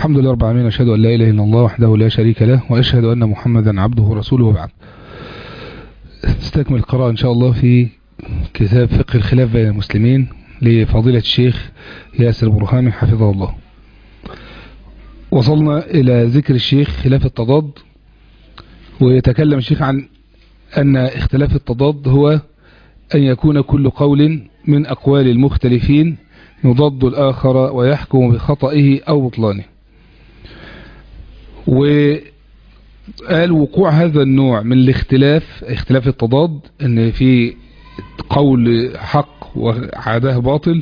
الحمد لله رب العالمين أشهد أن لا إله إلا الله وحده لا شريك له وأشهد أن محمدا عبده ورسوله وبعد نستكمل القراءة إن شاء الله في كتاب فقه الخلاف بين المسلمين لفضيلة الشيخ ياسر برهامي حفظه الله وصلنا إلى ذكر الشيخ خلاف التضاد ويتكلم الشيخ عن أن اختلاف التضاد هو أن يكون كل قول من أقوال المختلفين يضد الآخر ويحكم بخطئه أو بطلانه وقال وقوع هذا النوع من الاختلاف اختلاف التضاد ان في قول حق وعاده باطل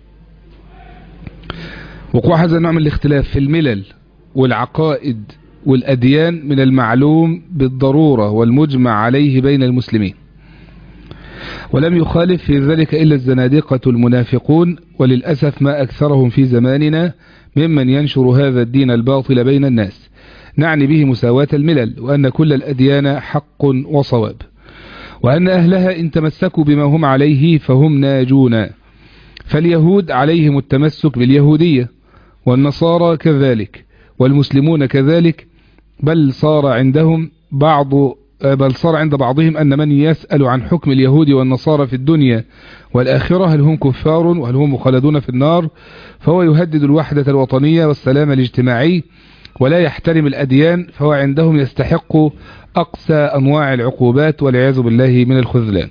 وقوع هذا النوع من الاختلاف في الملل والعقائد والأديان من المعلوم بالضرورة والمجمع عليه بين المسلمين ولم يخالف في ذلك إلا الزنادقة المنافقون وللأسف ما أكثرهم في زماننا ممن ينشر هذا الدين الباطل بين الناس نعني به مساواة الملل وأن كل الأديان حق وصواب وأن أهلها إن تمسكوا بما هم عليه فهم ناجون فاليهود عليهم التمسك باليهودية والنصارى كذلك والمسلمون كذلك بل صار عندهم بعض بل صار عند بعضهم أن من يسأل عن حكم اليهود والنصارى في الدنيا والآخرة هل هم كفار وهل هم مخلدون في النار فهو يهدد الوحدة الوطنية والسلام الاجتماعي ولا يحترم الأديان فهو عندهم يستحق أقسى أنواع العقوبات والعياذ بالله من الخذلان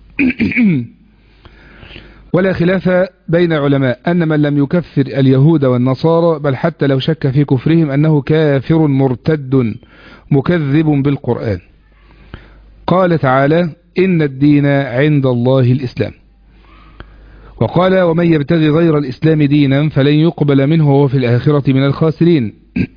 ولا خلاف بين علماء أن من لم يكفر اليهود والنصارى بل حتى لو شك في كفرهم أنه كافر مرتد مكذب بالقرآن قال تعالى إن الدين عند الله الإسلام وقال ومن يبتغي غير الإسلام دينا فلن يقبل منه وهو في الآخرة من الخاسرين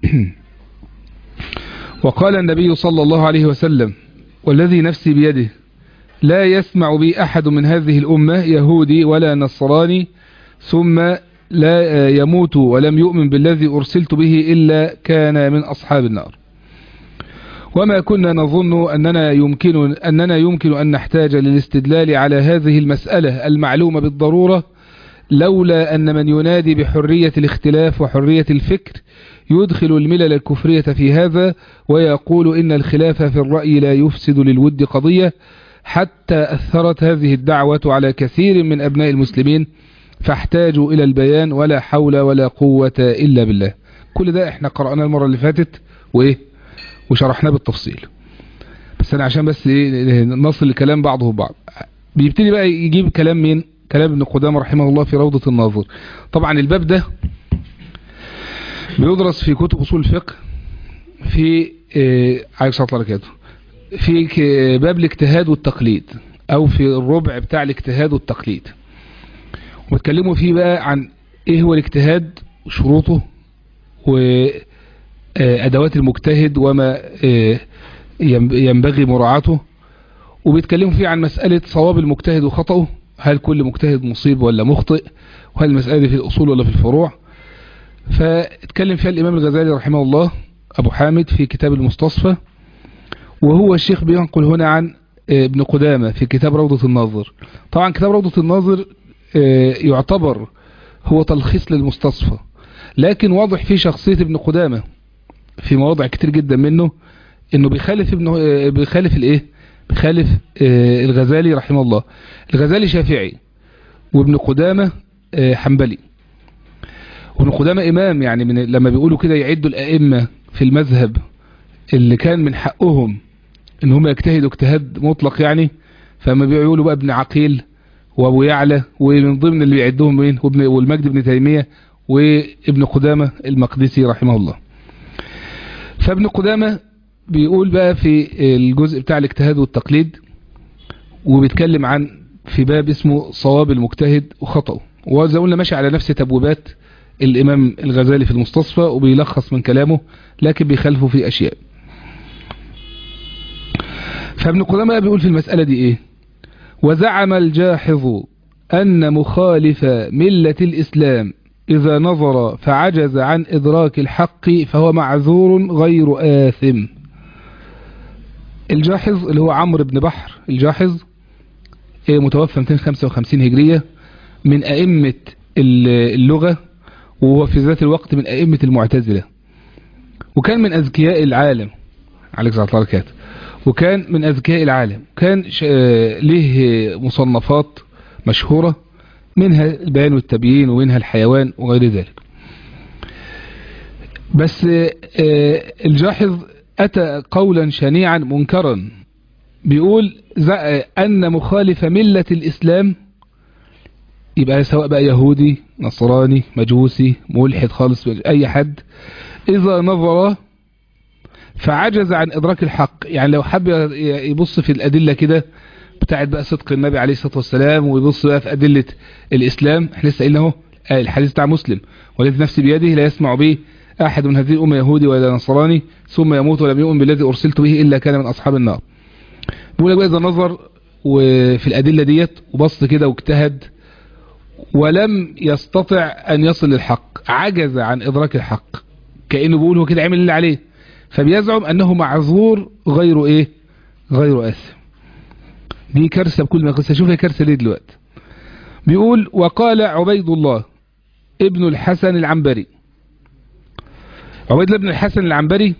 وقال النبي صلى الله عليه وسلم والذي نفسي بيده لا يسمع بي أحد من هذه الأمة يهودي ولا نصراني ثم لا يموت ولم يؤمن بالذي أرسلت به إلا كان من أصحاب النار وما كنا نظن أننا يمكن, أننا يمكن أن نحتاج للاستدلال على هذه المسألة المعلومة بالضرورة لولا أن من ينادي بحرية الاختلاف وحرية الفكر يدخل الملل الكفرية في هذا ويقول إن الخلاف في الرأي لا يفسد للود قضية حتى أثرت هذه الدعوة على كثير من أبناء المسلمين فاحتاجوا إلى البيان ولا حول ولا قوة إلا بالله كل ده احنا قرأنا المرة اللي فاتت وإيه وشرحناه بالتفصيل بس أنا عشان بس إيه نصل لكلام بعضه بعض بيبتدي بقى يجيب كلام مين كلام ابن قدامة رحمه الله في روضة الناظر طبعا الباب ده بيدرس في كتب أصول الفقه في إيه عايز صلى الله عليه في باب الاجتهاد والتقليد او في الربع بتاع الاجتهاد والتقليد واتكلموا فيه بقى عن ايه هو الاجتهاد وشروطه وادوات المجتهد وما ينبغي مراعاته وبيتكلموا فيه عن مسألة صواب المجتهد وخطأه هل كل مجتهد مصيب ولا مخطئ وهل المسألة دي في الأصول ولا في الفروع فاتكلم فيها الإمام الغزالي رحمه الله أبو حامد في كتاب المستصفى وهو الشيخ بينقل هنا عن ابن قدامة في كتاب روضة الناظر طبعا كتاب روضة الناظر يعتبر هو تلخيص للمستصفى لكن واضح فيه شخصية ابن قدامة في مواضع كتير جدا منه انه بيخالف ابن بيخالف الايه بيخالف الغزالي رحمه الله الغزالي شافعي وابن قدامة حنبلي وابن قدامة امام يعني من لما بيقولوا كده يعدوا الائمة في المذهب اللي كان من حقهم ان هم يجتهدوا اجتهاد مطلق يعني فما بيقولوا بقى ابن عقيل وابو يعلى ومن ضمن اللي بيعدهم مين وابن والمجد بن تيمية وابن قدامة المقدسي رحمه الله فابن قدامة بيقول بقى في الجزء بتاع الاجتهاد والتقليد وبيتكلم عن في باب اسمه صواب المجتهد وخطأه وزي قلنا ماشي على نفس تبويبات الامام الغزالي في المستصفى وبيلخص من كلامه لكن بيخالفه في اشياء فابن قدامة بيقول في المسألة دي ايه وزعم الجاحظ أن مخالف ملة الإسلام إذا نظر فعجز عن إدراك الحق فهو معذور غير آثم الجاحظ اللي هو عمرو بن بحر الجاحظ متوفى 255 هجرية من أئمة اللغة وهو في ذات الوقت من أئمة المعتزلة وكان من أذكياء العالم عليك صلى الله عليه وكان من أذكياء العالم كان له مصنفات مشهورة منها البيان والتبيين ومنها الحيوان وغير ذلك بس الجاحظ أتى قولا شنيعا منكرا بيقول أن مخالف ملة الإسلام يبقى سواء بقى يهودي نصراني مجوسي ملحد خالص أي حد إذا نظر فعجز عن إدراك الحق يعني لو حب يبص في الأدلة كده بتاعت بقى صدق النبي عليه الصلاة والسلام ويبص بقى في أدلة الإسلام احنا لسه قايلنا اهو الحديث بتاع مسلم والذي نفسي بيده لا يسمع به أحد من هذه الأمة يهودي ولا نصراني ثم يموت ولم يؤمن بالذي أرسلت به إلا كان من أصحاب النار بيقول لك بقى إذا نظر وفي الأدلة ديت وبص كده واجتهد ولم يستطع أن يصل للحق عجز عن إدراك الحق كأنه بيقول هو كده عمل اللي عليه فبيزعم أنه معذور غير إيه غير آثم دي كارثة بكل ما قصة شوف هي كارثة ليه دلوقتي بيقول وقال عبيد الله ابن الحسن العنبري عبيد الله بن الحسن العنبري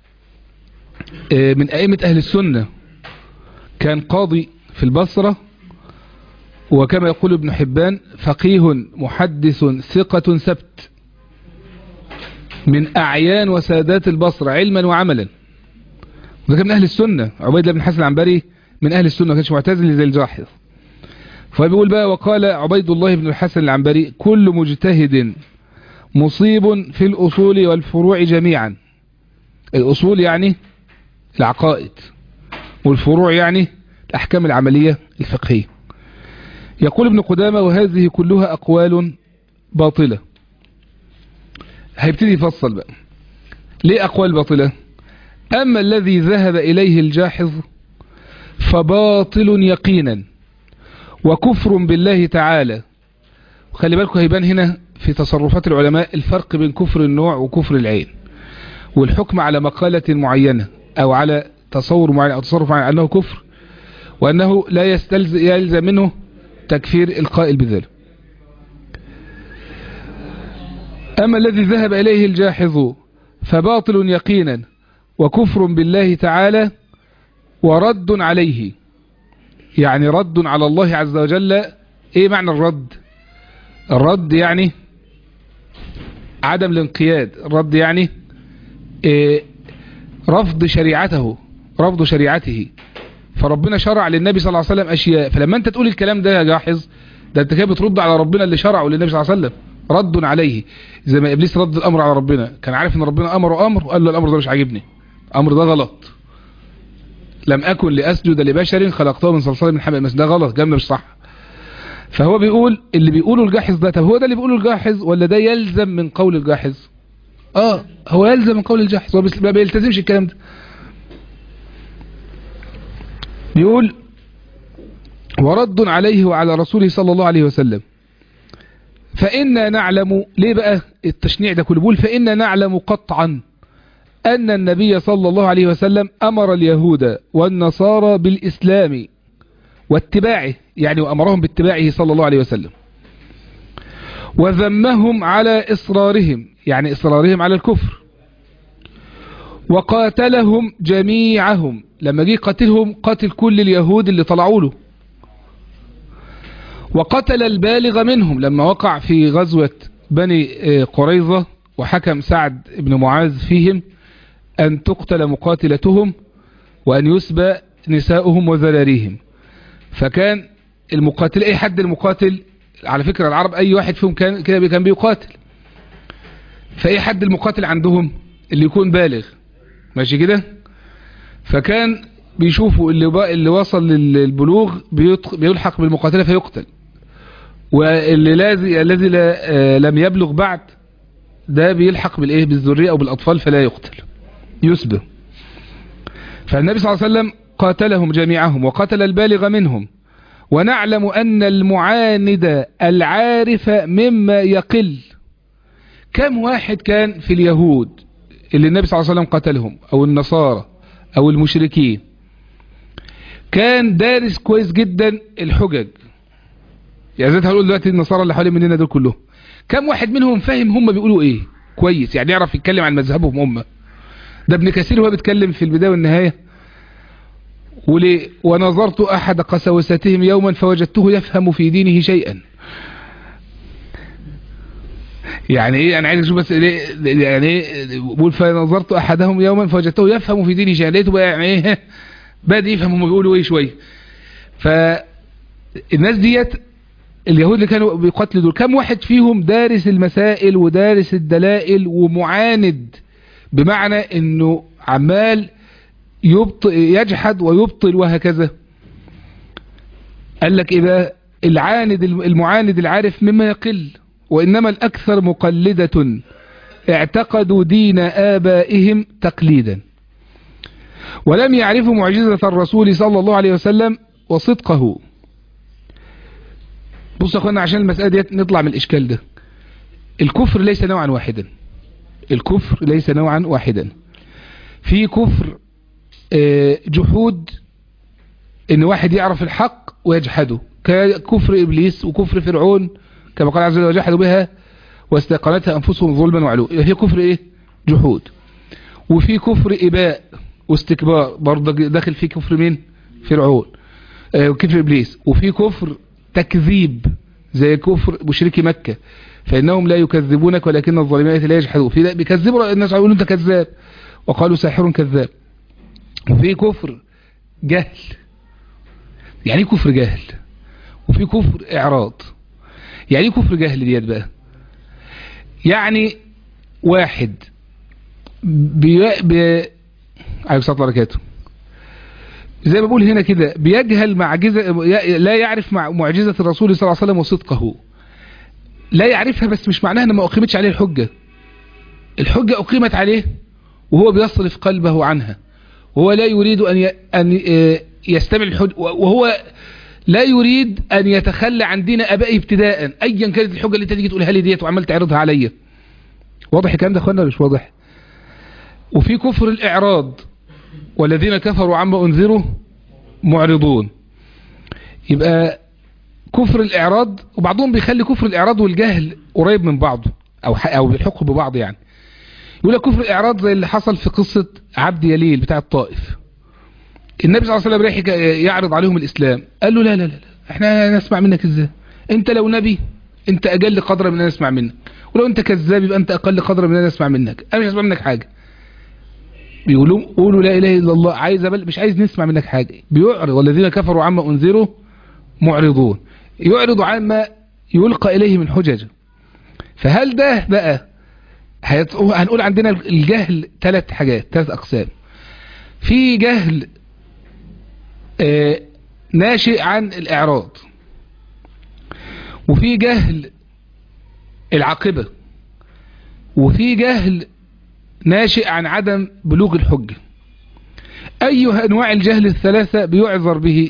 من أئمة أهل السنة كان قاضي في البصرة وكما يقول ابن حبان فقيه محدث ثقة سبت من أعيان وسادات البصرة علما وعملا وده كان من أهل السنة عبيد الله بن حسن العنبري من أهل السنة ما كانش معتزل زي الجاحظ فبيقول بقى وقال عبيد الله بن الحسن العنبري كل مجتهد مصيب في الأصول والفروع جميعا الأصول يعني العقائد والفروع يعني الأحكام العملية الفقهية يقول ابن قدامة وهذه كلها أقوال باطلة هيبتدي يفصل بقى ليه أقوال باطلة أما الذي ذهب إليه الجاحظ فباطل يقينا وكفر بالله تعالى وخلي بالكم هيبان هنا في تصرفات العلماء الفرق بين كفر النوع وكفر العين والحكم على مقالة معينة أو على تصور معين أو تصرف معين أنه كفر وأنه لا يستلزم يلزم منه تكفير القائل بذلك أما الذي ذهب إليه الجاحظ فباطل يقينا وكفر بالله تعالى ورد عليه يعني رد على الله عز وجل ايه معنى الرد الرد يعني عدم الانقياد الرد يعني إيه رفض شريعته رفض شريعته فربنا شرع للنبي صلى الله عليه وسلم اشياء فلما انت تقول الكلام ده يا جاحظ ده انت كده بترد على ربنا اللي شرعه للنبي صلى الله عليه وسلم رد عليه زي ما ابليس رد الامر على ربنا كان عارف ان ربنا امره امر وقال له الامر ده مش عاجبني الامر ده غلط لم اكن لاسجد لبشر خلقته من صلصال من حمأ ده غلط جنب مش صح فهو بيقول اللي بيقوله الجاحظ ده طب هو ده اللي بيقوله الجاحظ ولا ده يلزم من قول الجاحظ اه هو يلزم من قول الجاحظ هو ما بيلتزمش الكلام ده بيقول ورد عليه وعلى رسوله صلى الله عليه وسلم فإنا نعلم ليه بقى التشنيع ده كله بيقول فإنا نعلم قطعا أن النبي صلى الله عليه وسلم أمر اليهود والنصارى بالإسلام واتباعه يعني وأمرهم باتباعه صلى الله عليه وسلم وذمهم على إصرارهم يعني إصرارهم على الكفر وقاتلهم جميعهم لما جه قتلهم قتل كل اليهود اللي طلعوا له وقتل البالغ منهم لما وقع في غزوة بني قريظة وحكم سعد بن معاذ فيهم أن تقتل مقاتلتهم وأن يسبى نساؤهم وذراريهم فكان المقاتل أي حد المقاتل على فكرة العرب أي واحد فيهم كان كده كان بيقاتل فأي حد المقاتل عندهم اللي يكون بالغ ماشي كده فكان بيشوفوا اللي اللي وصل للبلوغ بيلحق بالمقاتلة فيقتل واللي الذي الذي لم يبلغ بعد ده بيلحق بالايه بالذريه او بالاطفال فلا يقتل يسبه فالنبي صلى الله عليه وسلم قاتلهم جميعهم وقتل البالغ منهم ونعلم أن المعاند العارف مما يقل كم واحد كان في اليهود اللي النبي صلى الله عليه وسلم قتلهم أو النصارى أو المشركين كان دارس كويس جدا الحجج يعني زي هقول دلوقتي النصارى اللي حوالين مننا دول كلهم كم واحد منهم فاهم هم بيقولوا ايه كويس يعني يعرف يتكلم عن مذهبهم هم ده ابن كثير وهو بيتكلم في البداية والنهاية وليه ونظرت أحد قسوستهم يوما فوجدته يفهم في دينه شيئا يعني ايه انا عايز اشوف بس ليه يعني ايه بقول فنظرت احدهم يوما فوجدته يفهم في دينه شيئا لقيته بقى يعني ايه بادئ يفهم هم بيقولوا ايه شويه فالناس ديت اليهود اللي كانوا بيقتلوا دول كم واحد فيهم دارس المسائل ودارس الدلائل ومعاند بمعنى انه عمال يبطل يجحد ويبطل وهكذا قال لك ايه بقى العاند المعاند العارف مما يقل وإنما الأكثر مقلدة اعتقدوا دين آبائهم تقليدا ولم يعرفوا معجزة الرسول صلى الله عليه وسلم وصدقه بص يا اخوانا عشان المسألة دي نطلع من الإشكال ده الكفر ليس نوعا واحدا الكفر ليس نوعا واحدا في كفر جحود ان واحد يعرف الحق ويجحده ككفر إبليس وكفر فرعون كما قال عز وجل وجحدوا بها واستيقنتها أنفسهم ظلما وعلوا هي كفر إيه جحود وفي كفر إباء واستكبار برضه داخل في كفر مين فرعون آه وكفر إبليس وفي كفر تكذيب زي كفر مشركي مكة فإنهم لا يكذبونك ولكن الظالمين لا يجحدون في بيكذبوا الناس يقولوا أنت كذاب وقالوا ساحر كذاب وفي كفر جهل يعني كفر جهل وفي كفر إعراض يعني ايه كفر جهل ديت بقى يعني واحد بي بي عليه الصلاه والسلام زي ما بقول هنا كده بيجهل معجزه لا يعرف مع معجزه الرسول صلى الله عليه وسلم وصدقه لا يعرفها بس مش معناها ان ما اقيمتش عليه الحجه الحجه اقيمت عليه وهو بيصرف قلبه عنها وهو لا يريد ان ان يستمع الحج وهو لا يريد أن يتخلى عن دين أبائه ابتداء أيا كانت الحجة اللي تيجي تقولها لي ديت وعمال تعرضها عليا واضح الكلام ده اخوانا مش واضح وفي كفر الإعراض والذين كفروا عما أنذروا معرضون يبقى كفر الإعراض وبعضهم بيخلي كفر الإعراض والجهل قريب من بعضه أو أو بيلحقوا ببعض يعني يقول لك كفر الإعراض زي اللي حصل في قصة عبد يليل بتاع الطائف النبي صلى الله عليه وسلم رايح يعرض عليهم الإسلام قال له لا لا لا احنا نسمع منك ازاي انت لو نبي انت اقل قدر من ان نسمع منك ولو انت كذاب يبقى انت اقل قدر من ان نسمع منك انا مش هسمع منك حاجة بيقولوا قولوا لا اله الا الله عايز بل مش عايز نسمع منك حاجة بيعرض والذين كفروا عما انذروا معرضون يعرض عما يلقى اليه من حجج فهل ده بقى هنقول عندنا الجهل ثلاث حاجات ثلاث اقسام في جهل آه ناشئ عن الإعراض وفي جهل العاقبة وفي جهل ناشئ عن عدم بلوغ الحجة أي أنواع الجهل الثلاثة بيعذر به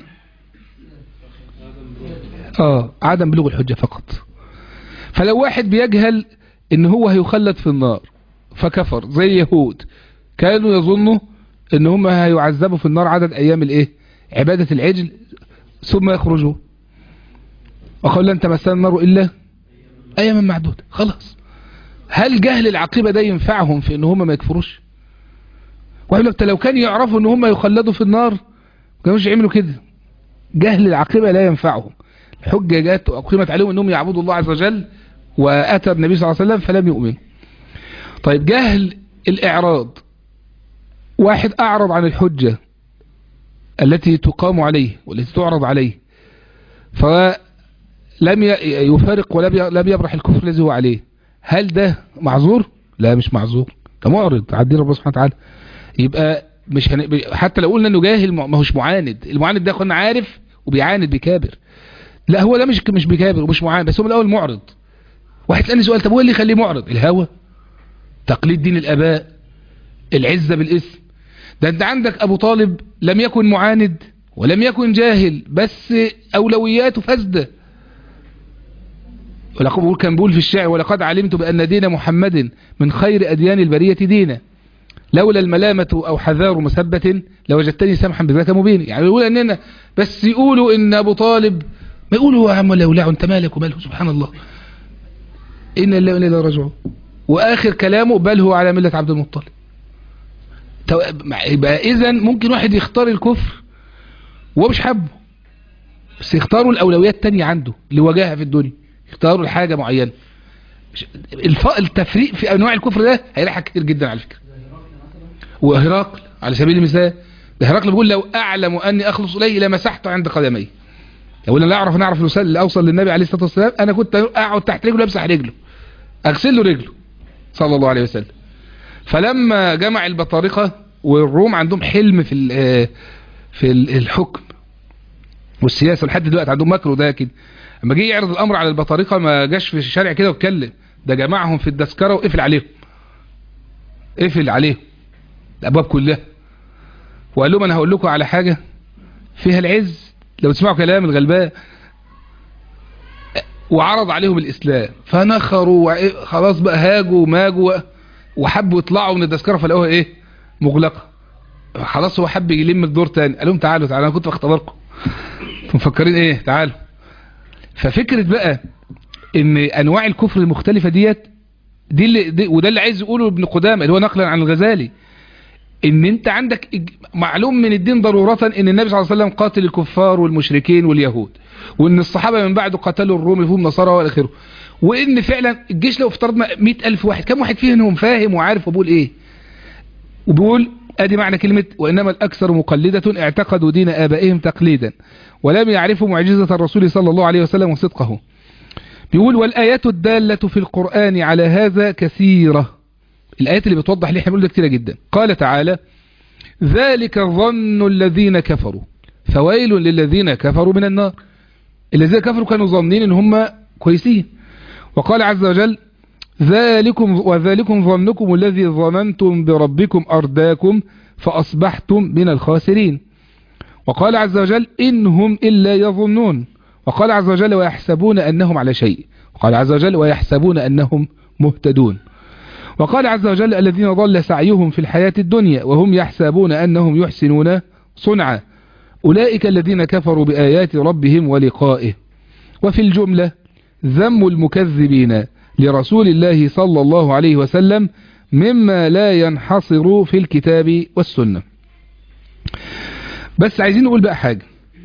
آه عدم بلوغ الحجة فقط فلو واحد بيجهل ان هو هيخلد في النار فكفر زي يهود كانوا يظنوا ان هم هيعذبوا في النار عدد ايام الايه عبادة العجل ثم يخرجوا وقال لن تمسنا النار إلا أياما معدودة خلاص هل جهل العقيبة ده ينفعهم في ان هم ما يكفروش ويقول لك لو كان يعرفوا ان هم يخلدوا في النار ما كانوش يعملوا كده جهل العقيبة لا ينفعهم الحجة جات وأقيمت عليهم انهم يعبدوا الله عز وجل وأتى النبي صلى الله عليه وسلم فلم يؤمن طيب جهل الإعراض واحد أعرض عن الحجة التي تقام عليه والتي تعرض عليه فلم يفارق ولم يبرح الكفر الذي هو عليه هل ده معذور لا مش معذور ده معرض عدين ربنا سبحانه وتعالى يبقى مش هن... حتى لو قلنا انه جاهل ما هوش معاند المعاند ده كنا عارف وبيعاند بيكابر لا هو ده مش مش بيكابر ومش معاند بس هو من الاول معرض واحد سألني سؤال طب هو اللي يخليه معرض الهوى تقليد دين الاباء العزة بالاسم ده انت عندك ابو طالب لم يكن معاند ولم يكن جاهل بس اولوياته فاسده ولقد بقول كان بقول في الشعر ولقد علمت بأن دين محمد من خير أديان البرية دينا لولا الملامة أو حذار مسبة لوجدتني سمحا بذاك مبين يعني يقول أننا بس يقولوا إن أبو طالب ما يقولوا يا عم ولا يولعوا أنت مالك وماله سبحان الله إن الله إلا رجعوا وآخر كلامه بل هو على ملة عبد المطلب يبقى اذا ممكن واحد يختار الكفر وهو مش حابه بس يختاروا الاولويات التانية عنده لوجاهه في الدنيا يختاروا الحاجة معينة الف... التفريق في انواع الكفر ده هيلاحق كتير جدا على فكرة وهرقل على سبيل المثال ده هرقل بيقول لو اعلم اني اخلص اليه لمسحته عند قدمي لو انا لا اعرف نعرف الوسائل اللي اوصل للنبي عليه الصلاه والسلام انا كنت اقعد تحت رجله امسح رجله اغسل له رجله صلى الله عليه وسلم فلما جمع البطارقه والروم عندهم حلم في في الحكم والسياسه لحد دلوقتي عندهم مكر وده كده لما جه يعرض الامر على البطارقه ما جاش في الشارع كده واتكلم ده جمعهم في الدسكره وقفل عليهم قفل عليهم الابواب كلها وقال لهم انا هقول لكم على حاجه فيها العز لو تسمعوا كلام الغلباء وعرض عليهم الاسلام فنخروا خلاص بقى هاجوا وماجوا وحبوا يطلعوا من الدسكره فلقوها ايه مغلقه خلاص هو حب يلم الدور تاني قال لهم تعالوا تعالوا انا كنت بختبركم مفكرين ايه تعالوا ففكرة بقى ان انواع الكفر المختلفة ديت دي, اللي دي وده اللي عايز يقوله ابن قدامة اللي هو نقلا عن الغزالي ان انت عندك معلوم من الدين ضرورة ان النبي صلى الله عليه وسلم قاتل الكفار والمشركين واليهود وان الصحابة من بعده قتلوا الروم فيهم نصارى والى اخره وان فعلا الجيش لو افترضنا مئة الف واحد كم واحد فيهم فاهم وعارف وبقول ايه وبيقول ادي معنى كلمة وانما الاكثر مقلدة اعتقدوا دين ابائهم تقليدا ولم يعرفوا معجزة الرسول صلى الله عليه وسلم وصدقه بيقول والآيات الدالة في القرآن على هذا كثيرة الآيات اللي بتوضح ليه حمل كثيرة جدا قال تعالى ذلك ظن الذين كفروا فويل للذين كفروا من النار الذين كفروا كانوا ظنين ان هم كويسين وقال عز وجل ذلكم وذلكم ظنكم الذي ظننتم بربكم أرداكم فأصبحتم من الخاسرين وقال عز وجل إنهم إلا يظنون وقال عز وجل ويحسبون أنهم على شيء وقال عز وجل ويحسبون أنهم مهتدون وقال عز وجل الذين ضل سعيهم في الحياة الدنيا وهم يحسبون أنهم يحسنون صنعا أولئك الذين كفروا بآيات ربهم ولقائه وفي الجملة ذم المكذبين لرسول الله صلى الله عليه وسلم مما لا ينحصر في الكتاب والسنة بس عايزين نقول بقى حاجة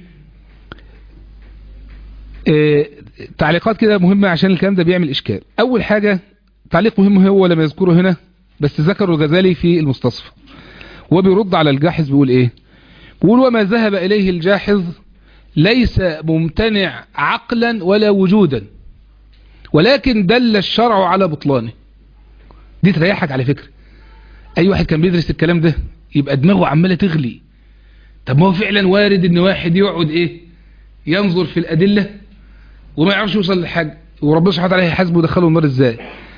اه تعليقات كده مهمة عشان الكلام ده بيعمل إشكال أول حاجة تعليق مهم هو لما يذكره هنا بس ذكره الغزالي في المستصفى وبيرد على الجاحظ بيقول إيه بيقول وما ذهب إليه الجاحظ ليس ممتنع عقلا ولا وجودا ولكن دل الشرع على بطلانه دي تريحك على فكرة أي واحد كان بيدرس الكلام ده يبقى دماغه عمالة تغلي طب ما هو فعلا وارد ان واحد يقعد ايه ينظر في الادلة وما يعرفش يوصل للحاجة وربنا سبحانه وتعالى هيحاسبه ويدخله النار ازاي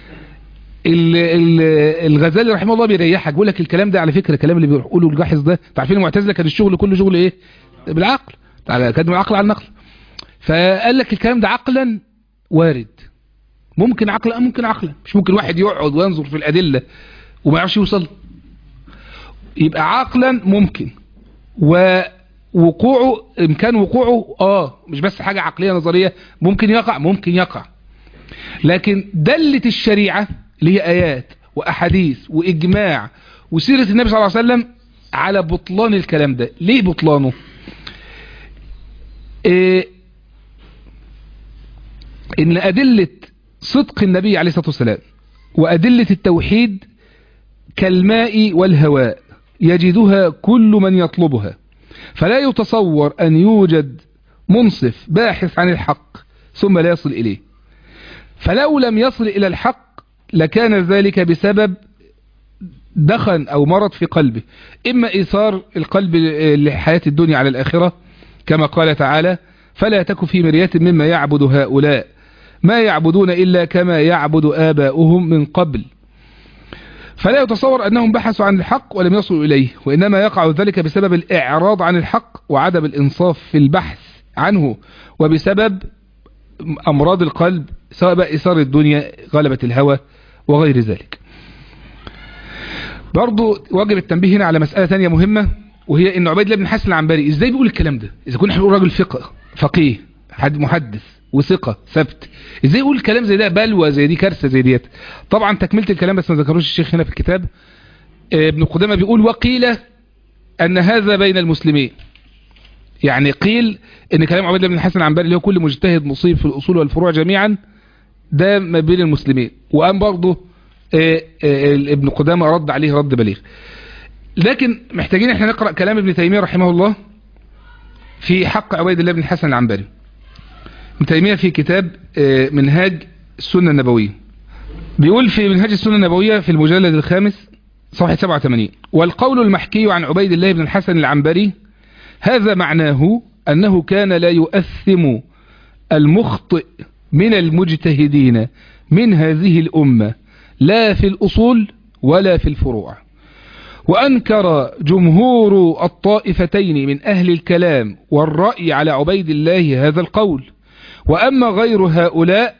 الغزالي رحمه الله بيريحك بيقول لك الكلام ده على فكرة الكلام اللي بيقوله الجاحظ ده عارفين المعتزله كان الشغل كله شغل ايه بالعقل كان بالعقل على النقل فقال لك الكلام ده عقلا وارد ممكن عقلا ممكن عقلا مش ممكن واحد يقعد وينظر في الادلة وما يعرفش يوصل يبقى عقلا ممكن ووقوعه امكان وقوعه اه مش بس حاجة عقلية نظرية ممكن يقع ممكن يقع لكن دلت الشريعة اللي هي ايات واحاديث واجماع وسيرة النبي صلى الله عليه وسلم على بطلان الكلام ده ليه بطلانه إيه ان ادلة صدق النبي عليه الصلاة والسلام وادلة التوحيد كالماء والهواء يجدها كل من يطلبها فلا يتصور أن يوجد منصف باحث عن الحق ثم لا يصل إليه فلو لم يصل إلى الحق لكان ذلك بسبب دخن أو مرض في قلبه إما إيثار القلب لحياة الدنيا على الآخرة كما قال تعالى فلا تك في مرية مما يعبد هؤلاء ما يعبدون إلا كما يعبد آباؤهم من قبل فلا يتصور أنهم بحثوا عن الحق ولم يصلوا إليه وإنما يقع ذلك بسبب الإعراض عن الحق وعدم الإنصاف في البحث عنه وبسبب أمراض القلب سواء بقى إثار الدنيا غلبة الهوى وغير ذلك برضو واجب التنبيه هنا على مسألة تانية مهمة وهي ان عبيد الله بن حسن العنبري ازاي بيقول الكلام ده اذا كنا بنقول راجل فقه فقيه حد محدث وثقة ثبت ازاي يقول الكلام زي ده بلوى زي دي كارثة زي ديت طبعا تكملة الكلام بس ما ذكروش الشيخ هنا في الكتاب ابن قدامة بيقول وقيل أن هذا بين المسلمين يعني قيل ان كلام عبد الله بن الحسن العنبري اللي هو كل مجتهد مصيب في الأصول والفروع جميعا ده ما بين المسلمين وقام برضه ابن قدامة رد عليه رد بليغ لكن محتاجين احنا نقرأ كلام ابن تيمية رحمه الله في حق عبيد الله بن الحسن العنبري ابن تيمية في كتاب منهاج السنة النبوية بيقول في منهاج السنة النبوية في المجلد الخامس صفحة 87 والقول المحكي عن عبيد الله بن الحسن العنبري هذا معناه أنه كان لا يؤثم المخطئ من المجتهدين من هذه الأمة لا في الأصول ولا في الفروع وأنكر جمهور الطائفتين من أهل الكلام والرأي على عبيد الله هذا القول وأما غير هؤلاء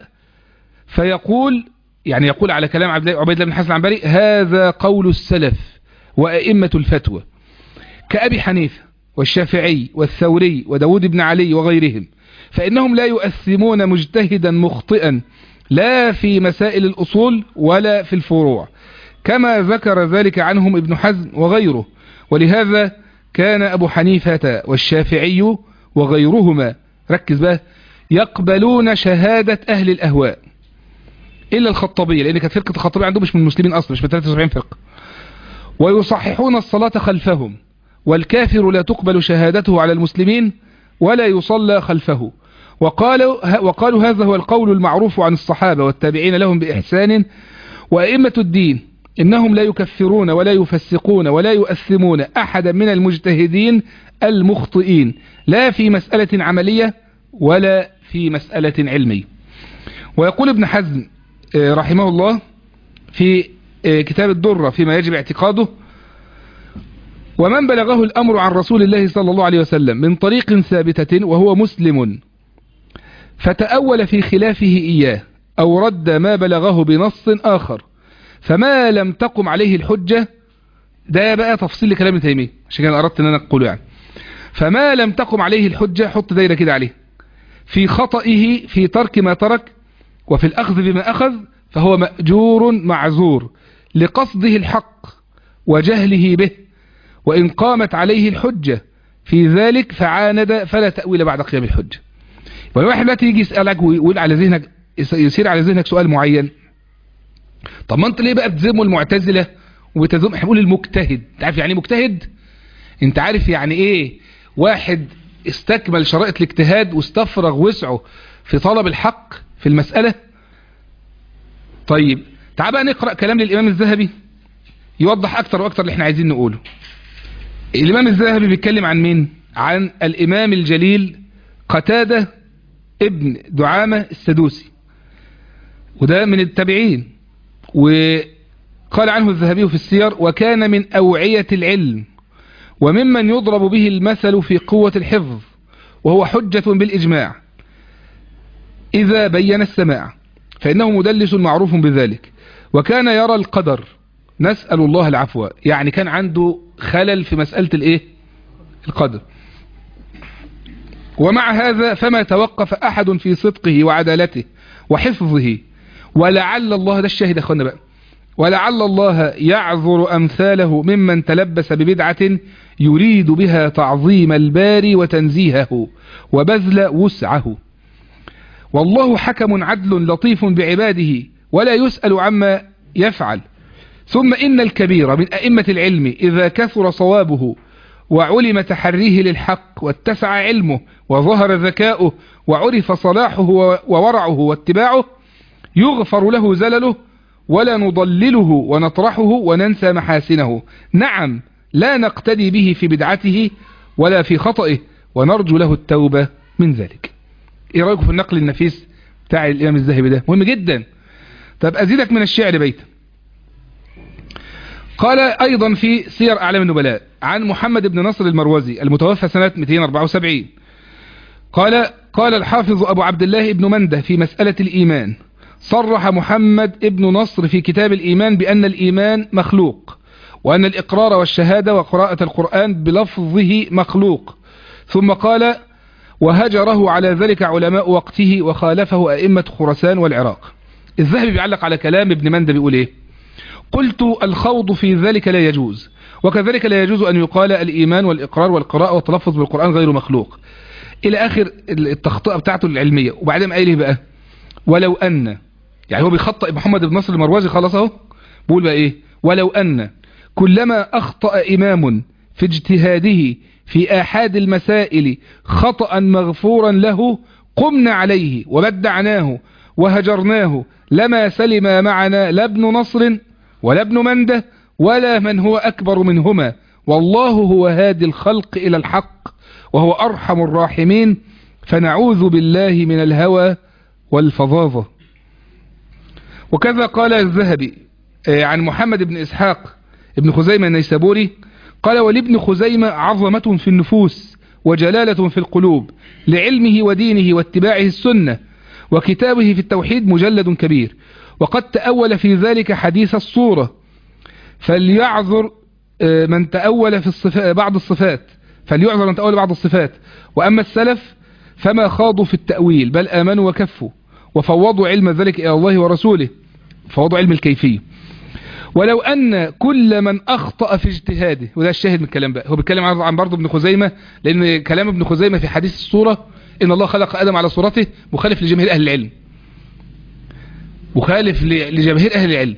فيقول يعني يقول على كلام عبيد الله بن حسن العنبري هذا قول السلف وأئمة الفتوى كأبي حنيفة والشافعي والثوري وداود بن علي وغيرهم فإنهم لا يؤثمون مجتهدا مخطئا لا في مسائل الأصول ولا في الفروع كما ذكر ذلك عنهم ابن حزم وغيره ولهذا كان أبو حنيفة والشافعي وغيرهما ركز بقى يقبلون شهادة أهل الأهواء إلا الخطابية لأن كانت فرقة الخطابية عندهم مش من المسلمين أصلا مش من 73 فرقة ويصححون الصلاة خلفهم والكافر لا تقبل شهادته على المسلمين ولا يصلى خلفه وقالوا, وقالوا هذا هو القول المعروف عن الصحابة والتابعين لهم بإحسان وأئمة الدين إنهم لا يكفرون ولا يفسقون ولا يؤثمون أحدا من المجتهدين المخطئين لا في مسألة عملية ولا في مسألة علمية ويقول ابن حزم رحمه الله في كتاب الدرة فيما يجب اعتقاده ومن بلغه الأمر عن رسول الله صلى الله عليه وسلم من طريق ثابتة وهو مسلم فتأول في خلافه إياه أو رد ما بلغه بنص آخر فما لم تقم عليه الحجة ده بقى تفصيل لكلام تيمية عشان كده أردت أن أنا أقوله يعني فما لم تقم عليه الحجة حط دايرة كده عليه في خطئه في ترك ما ترك وفي الأخذ بما أخذ فهو مأجور معذور لقصده الحق وجهله به وإن قامت عليه الحجة في ذلك فعاند فلا تأويل بعد قيام الحجة والواحد لا تيجي يسألك ويقول على ذهنك يصير على ذهنك سؤال معين طب ما انت ليه بقى بتذموا المعتزلة وبتذم احنا بنقول المجتهد انت عارف يعني ايه مجتهد انت عارف يعني ايه واحد استكمل شرائط الاجتهاد واستفرغ وسعه في طلب الحق في المسألة طيب تعال بقى نقرأ كلام للإمام الذهبي يوضح أكتر وأكتر اللي احنا عايزين نقوله الإمام الذهبي بيتكلم عن مين عن الإمام الجليل قتادة ابن دعامة السدوسي وده من التابعين وقال عنه الذهبي في السير وكان من أوعية العلم وممن يضرب به المثل في قوة الحفظ وهو حجة بالإجماع إذا بين السماع فإنه مدلس معروف بذلك وكان يرى القدر نسأل الله العفو يعني كان عنده خلل في مسألة الايه القدر ومع هذا فما توقف أحد في صدقه وعدالته وحفظه ولعل الله ده الشاهد أخوانا بقى ولعل الله يعذر أمثاله ممن تلبس ببدعة يريد بها تعظيم الباري وتنزيهه وبذل وسعه والله حكم عدل لطيف بعباده ولا يسأل عما يفعل ثم إن الكبير من أئمة العلم إذا كثر صوابه وعلم تحريه للحق واتسع علمه وظهر ذكاؤه وعرف صلاحه وورعه واتباعه يغفر له زلله ولا نضلله ونطرحه وننسى محاسنه نعم لا نقتدي به في بدعته ولا في خطئه ونرجو له التوبة من ذلك ايه رأيكم في النقل النفيس بتاع الامام الذهبي ده مهم جدا طب ازيدك من الشعر بيتا قال ايضا في سير اعلام النبلاء عن محمد بن نصر المروزي المتوفى سنة 274 قال قال الحافظ ابو عبد الله بن منده في مسألة الايمان صرح محمد ابن نصر في كتاب الإيمان بأن الإيمان مخلوق وأن الإقرار والشهادة وقراءة القرآن بلفظه مخلوق ثم قال وهجره على ذلك علماء وقته وخالفه أئمة خرسان والعراق الذهبي بيعلق على كلام ابن مندة بيقول ايه قلت الخوض في ذلك لا يجوز وكذلك لا يجوز أن يقال الإيمان والإقرار والقراءة والتلفظ بالقرآن غير مخلوق إلى آخر التخطئة بتاعته العلمية وبعدين قايل ايه بقى ولو أن يعني هو بيخطئ محمد بن نصر المروزي خلاص اهو بيقول بقى ايه ولو أن كلما أخطأ إمام في اجتهاده في آحاد المسائل خطأ مغفورا له قمنا عليه وبدعناه وهجرناه لما سلم معنا لا ابن نصر ولا ابن منده ولا من هو أكبر منهما والله هو هادي الخلق إلى الحق وهو أرحم الراحمين فنعوذ بالله من الهوى والفظاظة وكذا قال الذهبي عن محمد بن إسحاق ابن خزيمة النيسابوري قال ولابن خزيمة عظمة في النفوس وجلالة في القلوب لعلمه ودينه واتباعه السنة وكتابه في التوحيد مجلد كبير وقد تأول في ذلك حديث الصورة فليعذر من تأول في الصفات بعض الصفات فليعذر من تأول بعض الصفات وأما السلف فما خاضوا في التأويل بل آمنوا وكفوا وفوضوا علم ذلك إلى الله ورسوله فوضوا علم الكيفية ولو أن كل من أخطأ في اجتهاده وده الشاهد من الكلام بقى هو بيتكلم عن برضه ابن خزيمة لأن كلام ابن خزيمة في حديث الصورة إن الله خلق آدم على صورته مخالف لجماهير أهل العلم مخالف لجماهير أهل العلم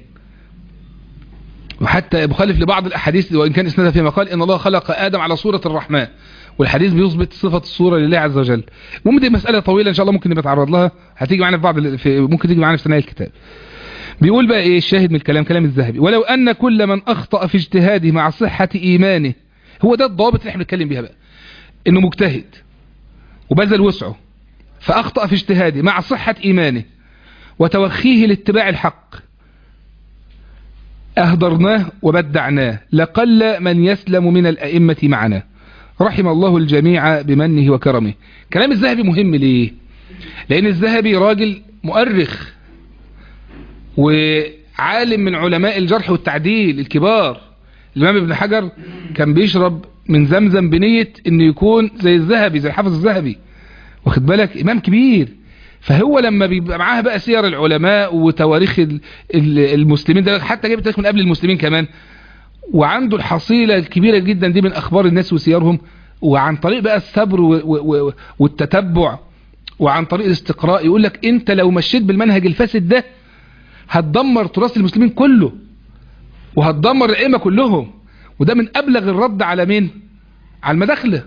وحتى مخالف لبعض الأحاديث وإن كان إسنادها فيما قال إن الله خلق آدم على صورة الرحمن والحديث بيثبت صفة الصورة لله عز وجل المهم دي مسألة طويلة إن شاء الله ممكن نتعرض لها هتيجي معانا في بعض في ممكن تيجي معانا في ثنايا الكتاب بيقول بقى ايه الشاهد من الكلام كلام الذهبي ولو ان كل من اخطأ في اجتهاده مع صحة ايمانه هو ده الضابط اللي احنا بنتكلم بيها بقى انه مجتهد وبذل وسعه فاخطأ في اجتهاده مع صحة ايمانه وتوخيه لاتباع الحق اهدرناه وبدعناه لقل من يسلم من الائمة معنا رحم الله الجميع بمنه وكرمه كلام الذهبي مهم ليه لان الذهبي راجل مؤرخ وعالم من علماء الجرح والتعديل الكبار الإمام ابن حجر كان بيشرب من زمزم بنية انه يكون زي الذهبي زي حافظ الذهبي واخد بالك امام كبير فهو لما بيبقى معاه بقى سير العلماء وتواريخ المسلمين ده حتى جايب تاريخ من قبل المسلمين كمان وعنده الحصيلة الكبيرة جدا دي من اخبار الناس وسيرهم وعن طريق بقى الصبر والتتبع وعن طريق الاستقراء يقول لك انت لو مشيت بالمنهج الفاسد ده هتدمر تراث المسلمين كله وهتدمر الائمه كلهم وده من ابلغ الرد على مين على المداخله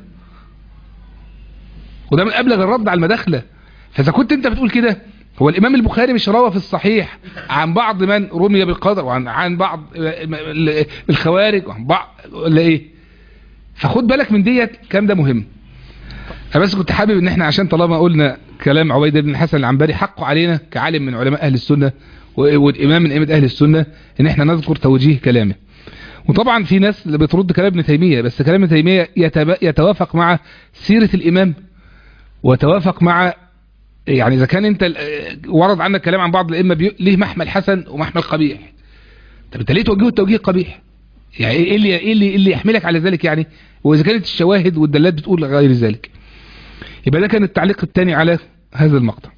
وده من ابلغ الرد على المداخله فاذا كنت انت بتقول كده هو الامام البخاري مش روى في الصحيح عن بعض من رمي بالقدر وعن عن بعض الخوارج وعن بعض ولا ايه فخد بالك من ديت الكلام ده مهم انا بس كنت حابب ان احنا عشان طالما قلنا كلام عبيد بن الحسن العنبري حقه علينا كعالم من علماء اهل السنه والإمام من أئمة أهل السنة إن إحنا نذكر توجيه كلامه وطبعا في ناس اللي بترد كلام ابن تيمية بس كلام ابن تيمية يتوافق مع سيرة الإمام وتوافق مع يعني إذا كان أنت ورد عنك كلام عن بعض الأئمة ليه محمل حسن ومحمل قبيح طب أنت ليه توجهه التوجيه القبيح يعني إيه اللي, إيه اللي, اللي يحملك على ذلك يعني وإذا كانت الشواهد والدلات بتقول غير ذلك يبقى ده كان التعليق الثاني على هذا المقطع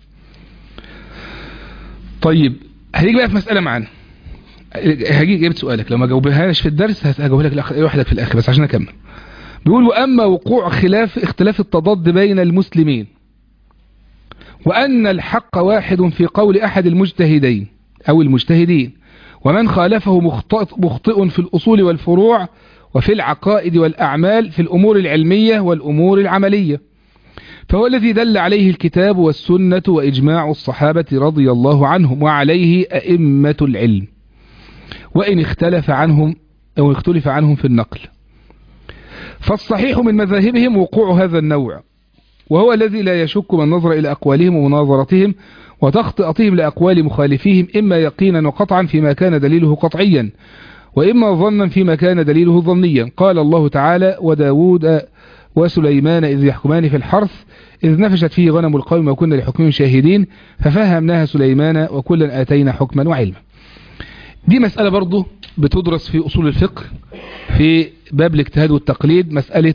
طيب هنيجي بقى في مسألة معانا هجي جبت سؤالك لو ما جاوبهاش في الدرس هجاوبها لك لوحدك في الآخر بس عشان أكمل بيقول وأما وقوع خلاف اختلاف التضاد بين المسلمين وأن الحق واحد في قول أحد المجتهدين أو المجتهدين ومن خالفه مخطئ, مخطئ في الأصول والفروع وفي العقائد والأعمال في الأمور العلمية والأمور العملية فهو الذي دل عليه الكتاب والسنة وإجماع الصحابة رضي الله عنهم وعليه أئمة العلم وإن اختلف عنهم أو اختلف عنهم في النقل فالصحيح من مذاهبهم وقوع هذا النوع وهو الذي لا يشك من نظر إلى أقوالهم ومناظرتهم وتخطئتهم لأقوال مخالفيهم إما يقينا وقطعا فيما كان دليله قطعيا وإما ظنا فيما كان دليله ظنيا قال الله تعالى وداود وسليمان إذ يحكمان في الحرث إذ نفشت فيه غنم القوم وكنا لحكمهم شاهدين ففهمناها سليمان وكلا آتينا حكما وعلما دي مسألة برضو بتدرس في أصول الفقه في باب الاجتهاد والتقليد مسألة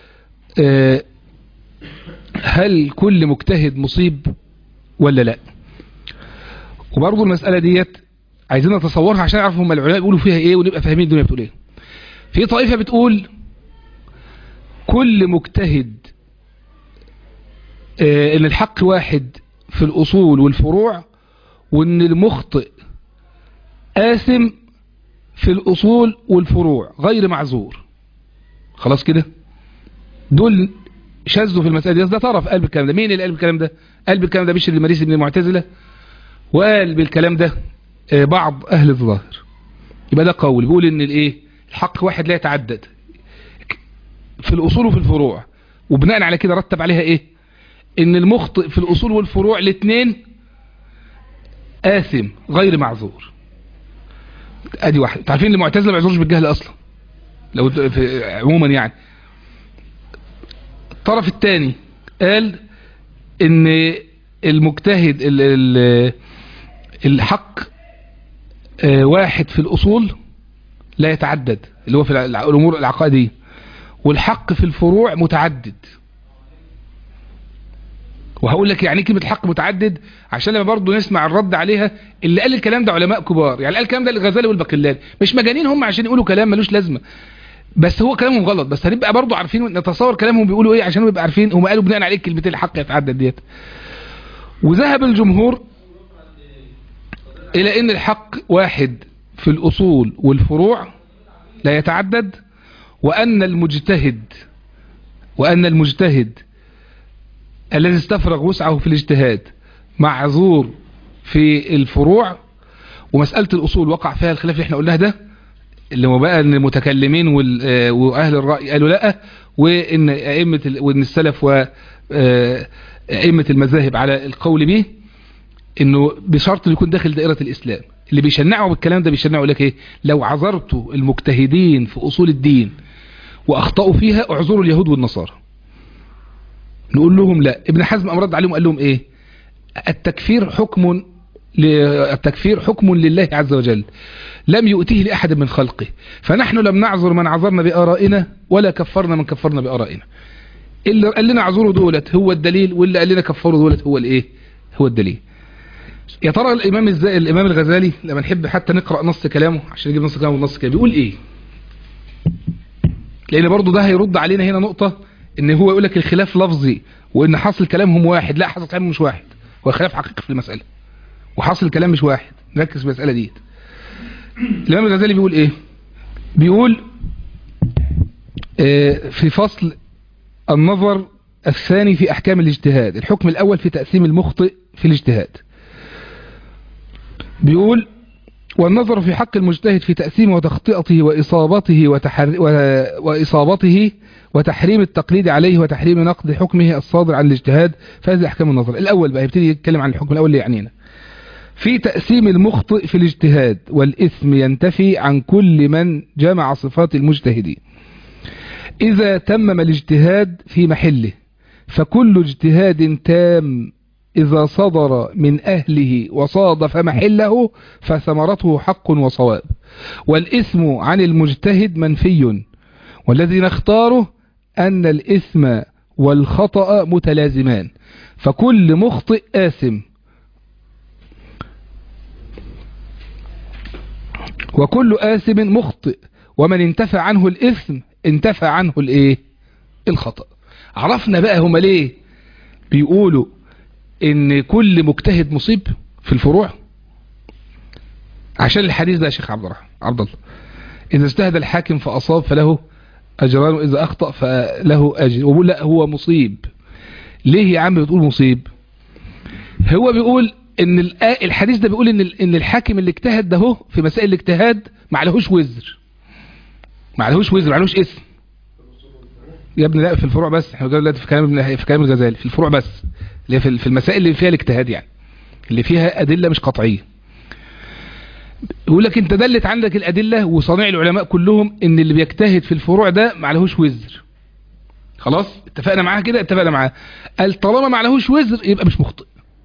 هل كل مجتهد مصيب ولا لا وبرضو المسألة ديت عايزين نتصورها عشان نعرف هم العلماء بيقولوا فيها ايه ونبقى فاهمين الدنيا بتقول ايه في طائفة بتقول كل مجتهد آه ان الحق واحد في الاصول والفروع وان المخطئ آثم في الاصول والفروع غير معذور خلاص كده دول شاذوا في المسألة دي ده طرف قال بالكلام ده مين اللي قال بالكلام ده قال بالكلام ده بشر المريسي من المعتزلة وقال بالكلام ده آه بعض اهل الظاهر يبقى ده قول بيقول ان الايه الحق واحد لا يتعدد في الاصول وفي الفروع وبناء على كده رتب عليها ايه ان المخطئ في الاصول والفروع الاثنين آثم غير معذور ادي واحد تعرفين المعتزله ما بيعذروش بالجهل اصلا لو في عموما يعني الطرف الثاني قال ان المجتهد ال ال الحق اه واحد في الاصول لا يتعدد اللي هو في الامور العقائديه والحق في الفروع متعدد وهقول لك يعني كلمه حق متعدد عشان لما برضه نسمع الرد عليها اللي قال الكلام ده علماء كبار يعني قال الكلام ده الغزالي والباقلاني مش مجانين هم عشان يقولوا كلام ملوش لازمه بس هو كلامهم غلط بس هنبقى برضه عارفين نتصور كلامهم بيقولوا ايه عشان نبقى عارفين هم قالوا بناء عليه كلمتين الحق يتعدد ديت وذهب الجمهور الى ان الحق واحد في الاصول والفروع لا يتعدد وان المجتهد وان المجتهد الذي استفرغ وسعه في الاجتهاد معذور في الفروع ومسألة الأصول وقع فيها الخلاف اللي احنا قلناه ده اللي هو بقى ان المتكلمين واهل الرأي قالوا لا وان ائمة وان السلف وائمة المذاهب على القول به انه بشرط انه يكون داخل دائرة الاسلام اللي بيشنعوا بالكلام ده بيشنعوا لك ايه لو عذرت المجتهدين في اصول الدين واخطأوا فيها اعذروا اليهود والنصارى نقول لهم لا ابن حزم امرد عليهم قال لهم ايه التكفير حكم التكفير حكم لله عز وجل لم يؤتيه لأحد من خلقه فنحن لم نعذر من عذرنا بآرائنا ولا كفرنا من كفرنا بآرائنا اللي قال لنا اعذروا دولت هو الدليل واللي قال لنا كفروا دولت هو الايه هو الدليل يا ترى الامام ازاي الامام الغزالي لما نحب حتى نقرا نص كلامه عشان نجيب نص كلامه ونص كلامه بيقول ايه لان برضه ده هيرد علينا هنا نقطه ان هو يقول لك الخلاف لفظي وان حاصل كلامهم واحد لا حاصل كلامهم مش واحد هو خلاف حقيقي في المساله وحاصل الكلام مش واحد نركز في المساله ديت الامام الغزالي بيقول ايه بيقول اه في فصل النظر الثاني في احكام الاجتهاد الحكم الاول في تقسيم المخطئ في الاجتهاد بيقول والنظر في حق المجتهد في تقسيمه وتخطئته وإصابته وتحر... وإصابته وتحريم التقليد عليه وتحريم نقد حكمه الصادر عن الاجتهاد فهذه أحكام النظر الأول بقى يبتدي يتكلم عن الحكم الأول اللي يعنينا في تقسيم المخطئ في الاجتهاد والإثم ينتفي عن كل من جمع صفات المجتهدين إذا تمم الاجتهاد في محله فكل اجتهاد تام إذا صدر من أهله وصادف محله فثمرته حق وصواب والإثم عن المجتهد منفي والذي نختاره أن الإثم والخطأ متلازمان فكل مخطئ آثم وكل آثم مخطئ ومن انتفع عنه الإثم انتفع عنه الإيه الخطأ عرفنا بقى هما ليه بيقولوا ان كل مجتهد مصيب في الفروع عشان الحديث ده يا شيخ عبد الرحمن عبد الله اذا اجتهد الحاكم فاصاب فله اجران واذا اخطا فله اجر وبيقول لا هو مصيب ليه يا عم بتقول مصيب هو بيقول ان الحديث ده بيقول ان ان الحاكم اللي اجتهد ده هو في مسائل الاجتهاد ما عليهوش وزر ما عليهوش وزر ما عليهوش اسم يا ابني لا في الفروع بس احنا دلوقتي في كلام في كلام الغزالي في الفروع بس اللي في المسائل اللي فيها الاجتهاد يعني اللي فيها أدلة مش قطعية يقول لك انت دلت عندك الأدلة وصانع العلماء كلهم ان اللي بيجتهد في الفروع ده ما عليهوش وزر خلاص اتفقنا معاه كده اتفقنا معاه قال طالما ما عليهوش وزر يبقى مش مخطئ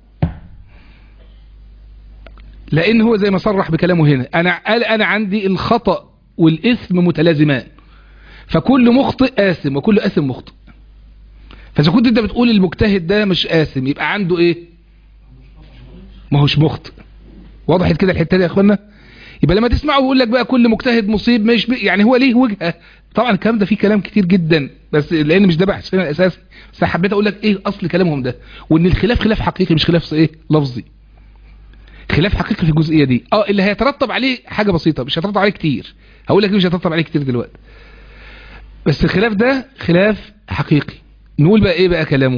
لان هو زي ما صرح بكلامه هنا انا قال انا عندي الخطأ والاثم متلازمان فكل مخطئ آثم وكل آثم مخطئ فاذا كنت انت بتقول المجتهد ده مش آثم يبقى عنده ايه ما هوش مخطئ وضحت كده الحته دي يا اخوانا يبقى لما تسمعه بيقول لك بقى كل مجتهد مصيب مش بي يعني هو ليه وجهه طبعا الكلام ده فيه كلام كتير جدا بس لان مش ده بحثنا الاساسي بس حبيت اقول لك ايه اصل كلامهم ده وان الخلاف خلاف حقيقي مش خلاف ايه لفظي خلاف حقيقي في الجزئيه دي اه اللي هيترتب عليه حاجه بسيطه مش هيترتب عليه كتير هقول لك مش هيترتب عليه كتير دلوقتي بس الخلاف ده خلاف حقيقي نقول بقى ايه بقى كلامه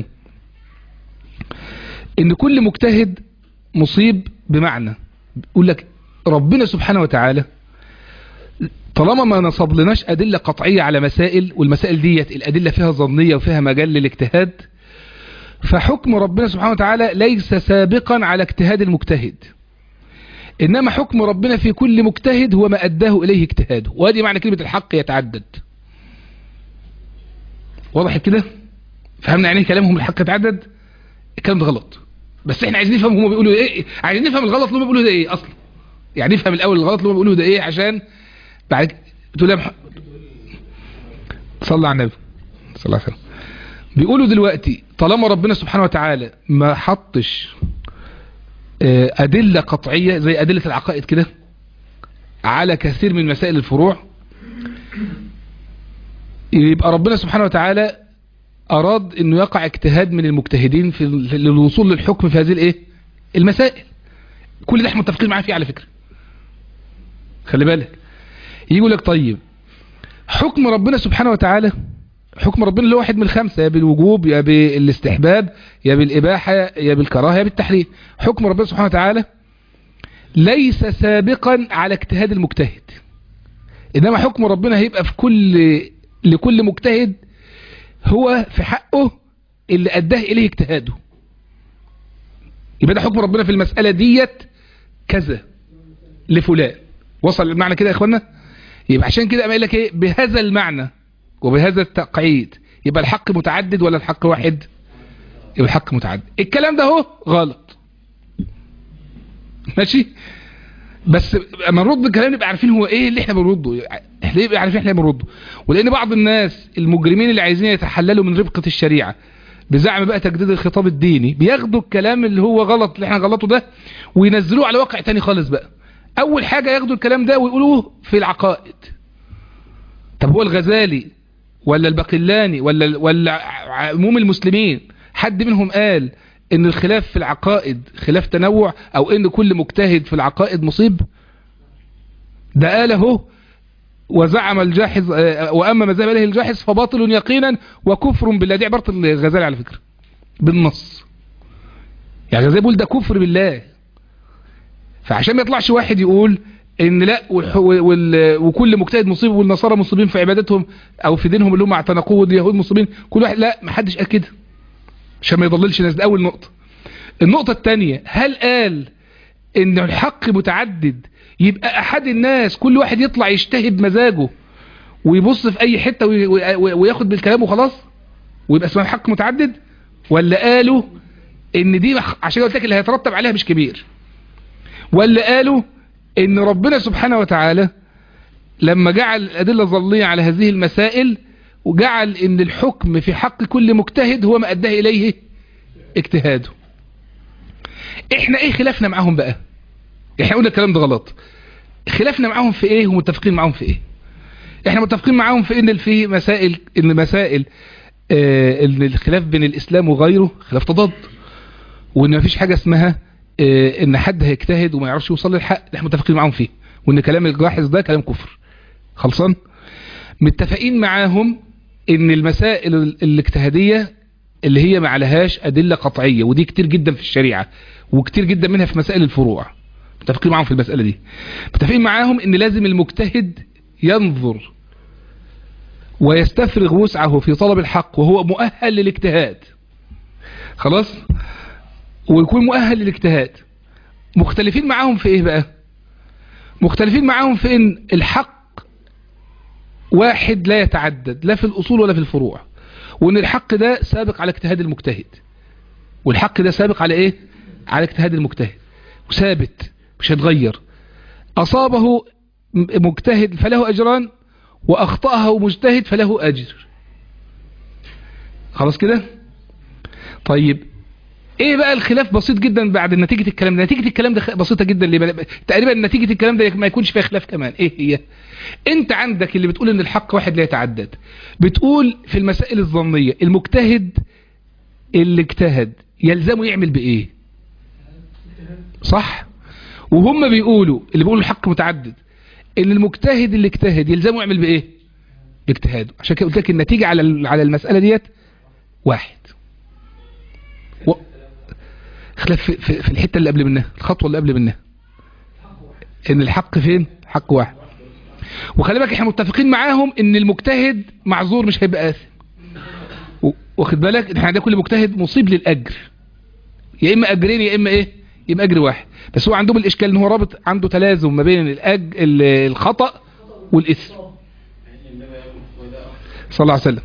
ان كل مجتهد مصيب بمعنى يقول لك ربنا سبحانه وتعالى طالما ما نصب لناش أدلة قطعية على مسائل والمسائل ديت الأدلة فيها ظنية وفيها مجال للاجتهاد فحكم ربنا سبحانه وتعالى ليس سابقا على اجتهاد المجتهد إنما حكم ربنا في كل مجتهد هو ما أداه إليه اجتهاده وهذه معنى كلمة الحق يتعدد واضح كده فهمنا يعني كلامهم الحق يتعدد الكلام ده غلط بس احنا عايزين نفهم هم بيقولوا ايه عايزين نفهم الغلط اللي هم بيقولوا ده ايه اصلا يعني نفهم الاول الغلط اللي هم بيقولوا ده ايه عشان بعد بتقول يا محمد صلى على النبي صلى الله عليه وسلم بيقولوا دلوقتي طالما ربنا سبحانه وتعالى ما حطش أدلة قطعية زي أدلة العقائد كده على كثير من مسائل الفروع يبقى ربنا سبحانه وتعالى أراد أنه يقع اجتهاد من المجتهدين في للوصول للحكم في هذه الايه المسائل كل ده احنا متفقين معاه فيه على فكرة خلي بالك يقول لك طيب حكم ربنا سبحانه وتعالى حكم ربنا اللي هو واحد من الخمسة يا بالوجوب يا بالاستحباب يا بالإباحة يا بالكراهة يا بالتحريم حكم ربنا سبحانه وتعالى ليس سابقا على اجتهاد المجتهد إنما حكم ربنا هيبقى في كل لكل مجتهد هو في حقه اللي أداه إليه اجتهاده يبقى ده حكم ربنا في المسألة ديت كذا لفلان وصل المعنى كده يا اخوانا يبقى عشان كده قال لك ايه بهذا المعنى وبهذا التقعيد يبقى الحق متعدد ولا الحق واحد يبقى الحق متعدد الكلام ده هو غلط ماشي بس اما نرد الكلام نبقى عارفين هو ايه اللي احنا بنرده احنا نبقى عارفين احنا بنرده ولان بعض الناس المجرمين اللي عايزين يتحللوا من ربقة الشريعة بزعم بقى تجديد الخطاب الديني بياخدوا الكلام اللي هو غلط اللي احنا غلطه ده وينزلوه على واقع تاني خالص بقى اول حاجة ياخدوا الكلام ده ويقولوه في العقائد طب هو الغزالي ولا البقلاني ولا ولا عموم المسلمين حد منهم قال ان الخلاف في العقائد خلاف تنوع او ان كل مجتهد في العقائد مصيب ده قاله وزعم الجاحظ واما ما ذهب اليه الجاحظ فباطل يقينا وكفر بالله دي عباره الغزالي على فكره بالنص يعني الغزالي بيقول ده كفر بالله فعشان ما يطلعش واحد يقول ان لا وكل مجتهد مصيب والنصارى مصيبين في عبادتهم او في دينهم اللي هم اعتنقوه واليهود مصيبين كل واحد لا ما حدش قال كده عشان ما يضللش الناس ده اول نقطه النقطه الثانيه هل قال ان الحق متعدد يبقى احد الناس كل واحد يطلع يجتهد مزاجه ويبص في اي حته وياخد بالكلام وخلاص ويبقى اسمها الحق متعدد ولا قالوا ان دي عشان قلت لك اللي هيترتب عليها مش كبير ولا قالوا ان ربنا سبحانه وتعالى لما جعل الأدلة الظلية على هذه المسائل وجعل ان الحكم في حق كل مجتهد هو ما أداه إليه اجتهاده احنا ايه خلافنا معاهم بقى احنا قلنا الكلام ده غلط خلافنا معاهم في ايه ومتفقين معاهم في ايه احنا متفقين معاهم في ان في مسائل ان مسائل اه ان الخلاف بين الاسلام وغيره خلاف تضاد وان مفيش حاجة اسمها اه ان حد هيجتهد وما يعرفش يوصل للحق احنا متفقين معاهم فيه وان كلام الجاحظ ده كلام كفر خلصان متفقين معاهم ان المسائل الاجتهادية اللي هي ما عليهاش ادلة قطعية ودي كتير جدا في الشريعة وكتير جدا منها في مسائل الفروع متفقين معاهم في المسألة دي متفقين معاهم ان لازم المجتهد ينظر ويستفرغ وسعه في طلب الحق وهو مؤهل للاجتهاد خلاص ويكون مؤهل للاجتهاد مختلفين معاهم في ايه بقى مختلفين معاهم في ان الحق واحد لا يتعدد لا في الاصول ولا في الفروع وان الحق ده سابق على اجتهاد المجتهد والحق ده سابق على ايه على اجتهاد المجتهد وثابت مش هيتغير اصابه مجتهد فله اجران واخطأه مجتهد فله اجر خلاص كده طيب ايه بقى الخلاف بسيط جدا بعد نتيجة الكلام ده نتيجة الكلام ده خ- بسيطة جدا ليه بقى؟ تقريبا نتيجة الكلام ده ما يكونش فيها خلاف كمان ايه هي انت عندك اللي بتقول ان الحق واحد لا يتعدد بتقول في المسائل الظنية المجتهد اللي اجتهد يلزمه يعمل بايه صح وهم بيقولوا اللي بيقولوا الحق متعدد ان المجتهد اللي اجتهد يلزمه يعمل بايه باجتهاده عشان كده قلت لك النتيجة على ال- على المسألة ديت واحد و... خلاف في, في, في الحتة اللي قبل منها الخطوة اللي قبل منها ان الحق فين حق واحد وخلي بالك احنا متفقين معاهم ان المجتهد معذور مش هيبقى آثم و- واخد بالك احنا عندنا كل مجتهد مصيب للأجر يا اما اجرين يا اما ايه يبقى اجر واحد بس هو عندهم الاشكال ان هو رابط عنده تلازم ما بين الأج... ال- الخطأ والاسم صلى الله عليه وسلم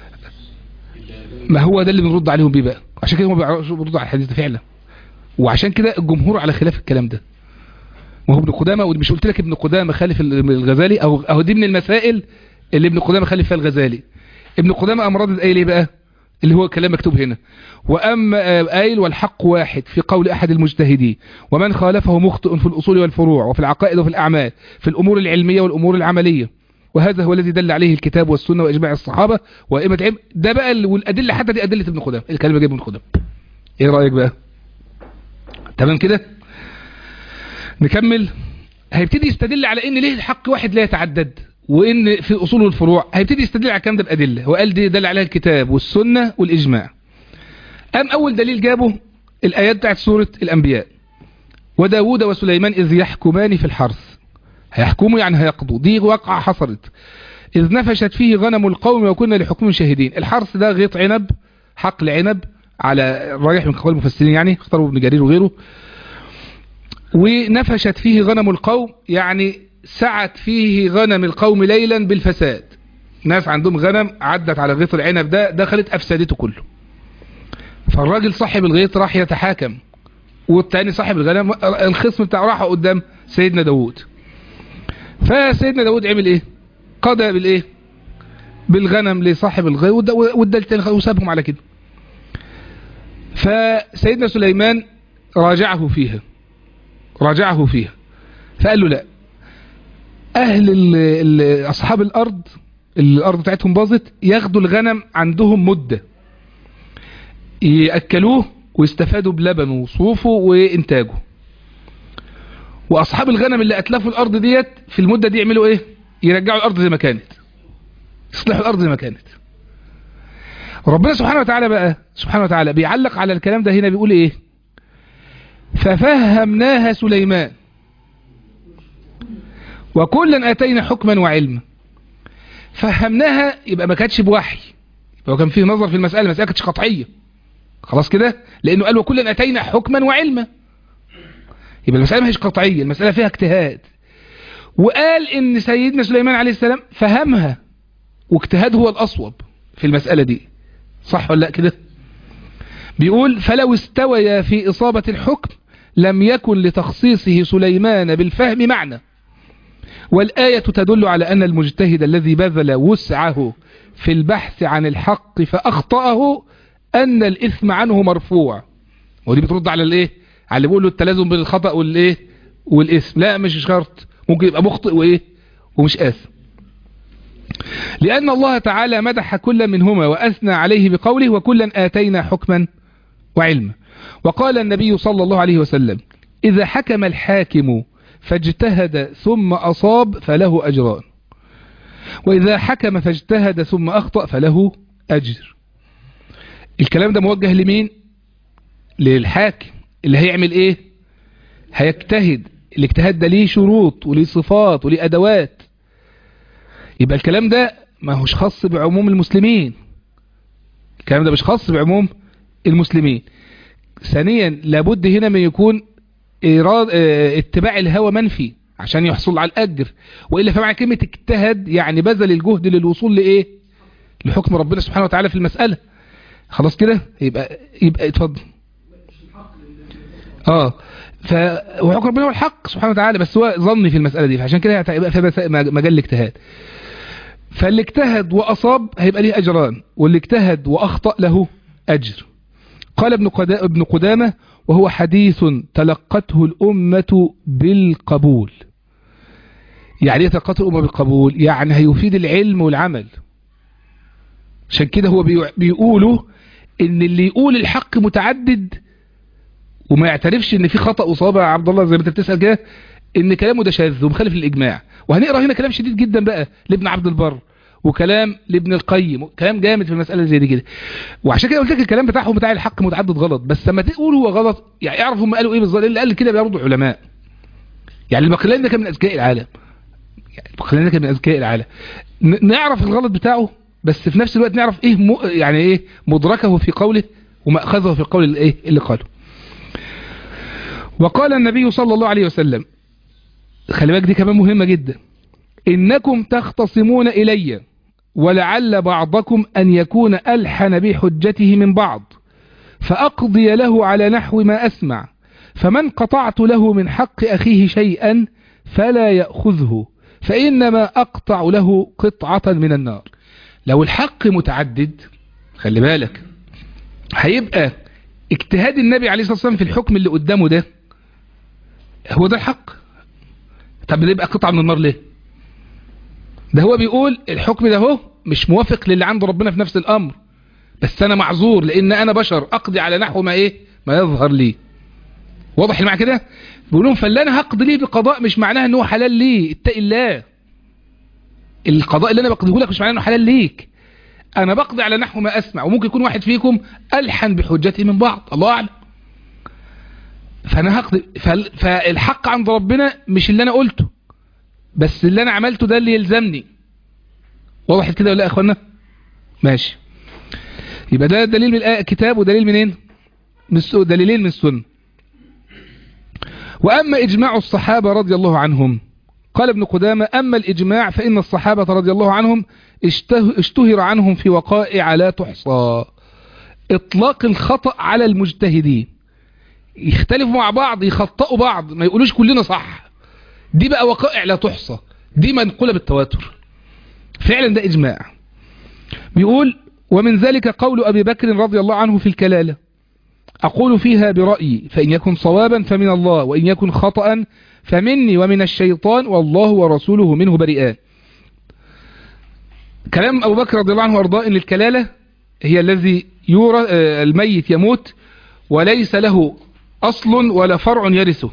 ما هو ده اللي بنرد عليهم بيه بقى عشان كده هم بيعرفوا بيردوا على الحديث ده فعلا وعشان كده الجمهور على خلاف الكلام ده ما هو ابن قدامه مش قلت لك ابن قدامه خالف ال- الغزالي او اهو دي من المسائل اللي ابن قدامه خالف فيها الغزالي ابن قدامه امراض قايل ايه بقى اللي هو كلام مكتوب هنا واما آه، قايل والحق واحد في قول احد المجتهدين ومن خالفه مخطئ في الاصول والفروع وفي العقائد وفي الاعمال في الامور العلميه والامور العمليه وهذا هو الذي دل عليه الكتاب والسنه واجماع الصحابه وائمه العلم ده بقى ال- والادله حتى دي ادله ابن قدامه الكلام جايب ابن قدامه ايه رايك بقى تمام كده نكمل هيبتدي يستدل على ان ليه الحق واحد لا يتعدد وان في الاصول والفروع هيبتدي يستدل على الكلام ده بادله وقال دي دل عليها الكتاب والسنه والاجماع ام اول دليل جابه الايات بتاعت سوره الانبياء وداود وسليمان اذ يحكمان في الحرث هيحكموا يعني هيقضوا دي واقعه حصلت اذ نفشت فيه غنم القوم وكنا لحكم شاهدين الحرث ده غيط عنب حقل عنب على الراجح من اقوال المفسرين يعني اختاروا ابن جرير وغيره ونفشت فيه غنم القوم يعني سعت فيه غنم القوم ليلا بالفساد ناس عندهم غنم عدت على غيط العنب ده دخلت أفسدته كله فالراجل صاحب الغيط راح يتحاكم والتاني صاحب الغنم الخصم بتاعه راح قدام سيدنا داود فسيدنا داود عمل ايه قضى بالايه بالغنم لصاحب الغيط وادى التاني وسابهم على كده فسيدنا سليمان راجعه فيها راجعه فيها فقال له لا اهل ال ال اصحاب الارض اللي الارض بتاعتهم باظت ياخدوا الغنم عندهم مدة يأكلوه ويستفادوا بلبنه وصوفه وانتاجه واصحاب الغنم اللي اتلفوا الارض ديت في المدة دي يعملوا ايه يرجعوا الارض زي ما كانت يصلحوا الارض زي ما كانت ربنا سبحانه وتعالى بقى سبحانه وتعالى بيعلق على الكلام ده هنا بيقول ايه ففهمناها سليمان وكلا اتينا حكما وعلما فهمناها يبقى ما كانتش بوحي يبقى كان فيه نظر في المسألة المسألة كانتش قطعية خلاص كده لانه قال وكلا اتينا حكما وعلما يبقى المسألة ما هيش قطعية المسألة فيها اجتهاد وقال ان سيدنا سليمان عليه السلام فهمها واجتهاد هو الاصوب في المسألة دي صح ولا لا كده بيقول فلو استويا في إصابة الحكم لم يكن لتخصيصه سليمان بالفهم معنى والآية تدل على أن المجتهد الذي بذل وسعه في البحث عن الحق فأخطأه أن الإثم عنه مرفوع ودي بترد على الإيه على اللي بيقول له التلازم بين الخطأ والإيه والإثم لا مش شرط ممكن يبقى مخطئ وإيه ومش آثم لأن الله تعالى مدح كل منهما وأثنى عليه بقوله وكلا آتينا حكما وعلما وقال النبي صلى الله عليه وسلم إذا حكم الحاكم فاجتهد ثم أصاب فله أجران وإذا حكم فاجتهد ثم أخطأ فله أجر الكلام ده موجه لمين للحاكم اللي هيعمل ايه هيجتهد الاجتهاد ده ليه شروط وليه صفات وليه أدوات يبقى الكلام ده ما هوش خاص بعموم المسلمين الكلام ده مش خاص بعموم المسلمين ثانيا لابد هنا من يكون إيراد اه اتباع الهوى منفي عشان يحصل على الأجر وإلا فمعنى كلمة اجتهد يعني بذل الجهد للوصول لإيه لحكم ربنا سبحانه وتعالى في المسألة خلاص كده يبقى يبقى اتفضل اه ف وحكم ربنا هو الحق سبحانه وتعالى بس هو ظني في المسألة دي فعشان كده هيبقى فيها مجال الاجتهاد فاللي اجتهد وأصاب هيبقى ليه أجران واللي اجتهد وأخطأ له أجر قال ابن قدا- ابن قدامة وهو حديث تلقته الأمة بالقبول يعني ايه تلقته الأمة بالقبول يعني هيفيد العلم والعمل عشان كده هو بيع- بيقولوا ان اللي يقول الحق متعدد وما يعترفش ان في خطأ وصواب يا عبد الله زي ما انت بتسأل كده ان كلامه ده شاذ ومخالف للاجماع وهنقرا هنا كلام شديد جدا بقى لابن عبد البر وكلام لابن القيم كلام جامد في المسألة زي دي كده وعشان كده قلت لك الكلام بتاعهم بتاع الحق متعدد غلط بس لما تقول هو غلط يعني اعرف هم قالوا ايه بالظبط اللي قال كده برضه علماء يعني البقلاني ده كان من اذكياء العالم يعني البقلاني ده كان من اذكياء العالم ن- نعرف الغلط بتاعه بس في نفس الوقت نعرف ايه م... يعني ايه مدركه في قوله ومأخذه في قول الايه اللي قاله وقال النبي صلى الله عليه وسلم خلي بالك دي كمان مهمة جدا إنكم تختصمون إلي ولعل بعضكم أن يكون ألحن بحجته من بعض فأقضي له على نحو ما أسمع فمن قطعت له من حق أخيه شيئا فلا يأخذه فإنما أقطع له قطعة من النار لو الحق متعدد خلي بالك هيبقى اجتهاد النبي عليه الصلاة والسلام في الحكم اللي قدامه ده هو ده الحق طب ده يبقى قطعة من النار ليه ده هو بيقول الحكم ده هو مش موافق للي عند ربنا في نفس الامر بس انا معذور لان انا بشر اقضي على نحو ما ايه ما يظهر لي واضح اللي مع كده بيقول لهم فاللي انا هقضي ليه بقضاء مش معناها ان هو حلال لي اتقي الله القضاء اللي انا بقضيه لك مش معناه انه حلال ليك انا بقضي على نحو ما اسمع وممكن يكون واحد فيكم الحن بحجته من بعض الله اعلم فانا هقضي فال- فالحق عند ربنا مش اللي انا قلته بس اللي انا عملته ده اللي يلزمني وضحت كده ولا لا يا اخوانا ماشي يبقى ده دليل من الآية كتاب ودليل منين من الس- دليلين من السنة وأما إجماع الصحابة رضي الله عنهم قال ابن قدامة أما الإجماع فإن الصحابة رضي الله عنهم اشته- اشتهر عنهم في وقائع لا تحصى إطلاق الخطأ على المجتهدين يختلفوا مع بعض يخطئوا بعض ما يقولوش كلنا صح دي بقى وقائع لا تحصى دي منقولة بالتواتر فعلا ده إجماع بيقول ومن ذلك قول أبي بكر رضي الله عنه في الكلالة أقول فيها برأيي فإن يكن صوابا فمن الله وإن يكن خطأ فمني ومن الشيطان والله ورسوله منه بريئان كلام أبو بكر رضي الله عنه وأرضاه إن الكلالة هي الذي يورى آه، الميت يموت وليس له أصل ولا فرع يرثه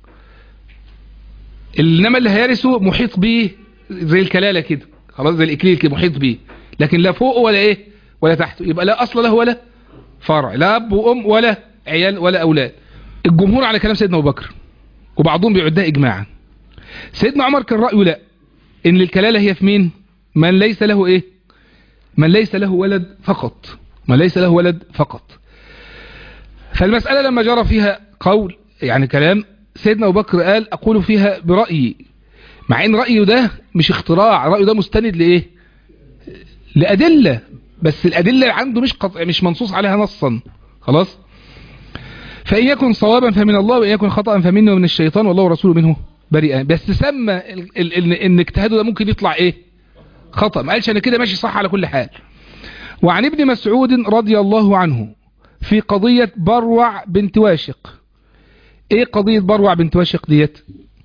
إنما اللي هيرثه محيط به زي الكلالة كده خلاص زي الإكليل كده محيط به لكن لا فوقه ولا إيه ولا تحته يبقى لا أصل له ولا فرع لا أب وأم ولا عيال ولا أولاد الجمهور على كلام سيدنا أبو بكر وبعضهم بيعدها إجماعا سيدنا عمر كان رأيه لا إن الكلالة هي في مين من ليس له إيه من ليس له ولد فقط من ليس له ولد فقط فالمسألة لما جرى فيها قول يعني كلام سيدنا أبو بكر قال أقول فيها برأيي مع ان رأيه ده مش اختراع رأيه ده مستند لإيه لأدلة بس الأدلة عنده مش قطع مش منصوص عليها نصا خلاص فإن يكن صوابا فمن الله وإن يكن خطأ فمنه ومن الشيطان والله ورسوله منه بريئا بس سمى ال- ال- ال- ان اجتهاده ده ممكن يطلع ايه خطأ ما قالش انا كده ماشي صح على كل حال وعن ابن مسعود رضي الله عنه في قضية بروع بنت واشق ايه قضية بروع بنت واشق ديت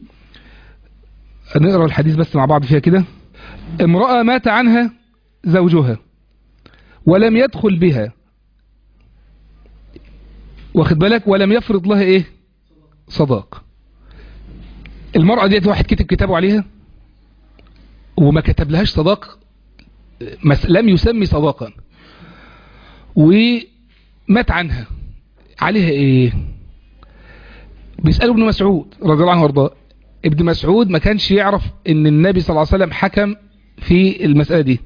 نقرأ الحديث بس مع بعض فيها كده امرأة مات عنها زوجها ولم يدخل بها واخد بالك ولم يفرض لها ايه صداق المرأة ديت واحد كتب كتابه عليها وما كتب لهاش صداق مس- لم يسمي صداقا ومات عنها عليها ايه بيسألوا ابن مسعود رضي الله عنه وارضاه ابن مسعود ما كانش يعرف ان النبي صلى الله عليه وسلم حكم في المسألة دي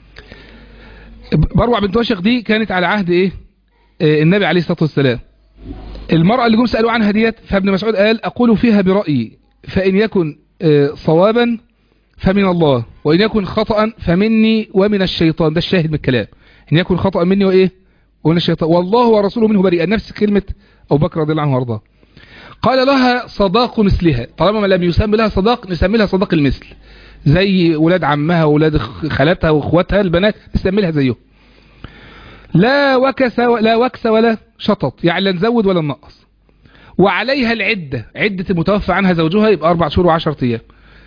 بروع بنت وشق دي كانت على عهد ايه آه، النبي عليه الصلاة والسلام المرأة اللي جم سألوا عنها ديت فابن مسعود قال أقول فيها برأيي فإن يكن آه، صوابا فمن الله وإن يكن خطأ فمني ومن الشيطان ده الشاهد من الكلام إن يكن خطأ مني وإيه ومن الشيطان والله ورسوله منه بريئا نفس كلمة أبو بكر رضي الله عنه وارضاه قال لها صداق مثلها طالما ما لم يسمى لها صداق نسمي لها صداق المثل زي ولاد عمها وولاد خ- خالاتها واخواتها البنات نسمي لها زيهم لا وكس لا وكس ولا شطط يعني لا نزود ولا ننقص وعليها العدة عدة المتوفى عنها زوجها يبقى أربع شهور وعشرة أيام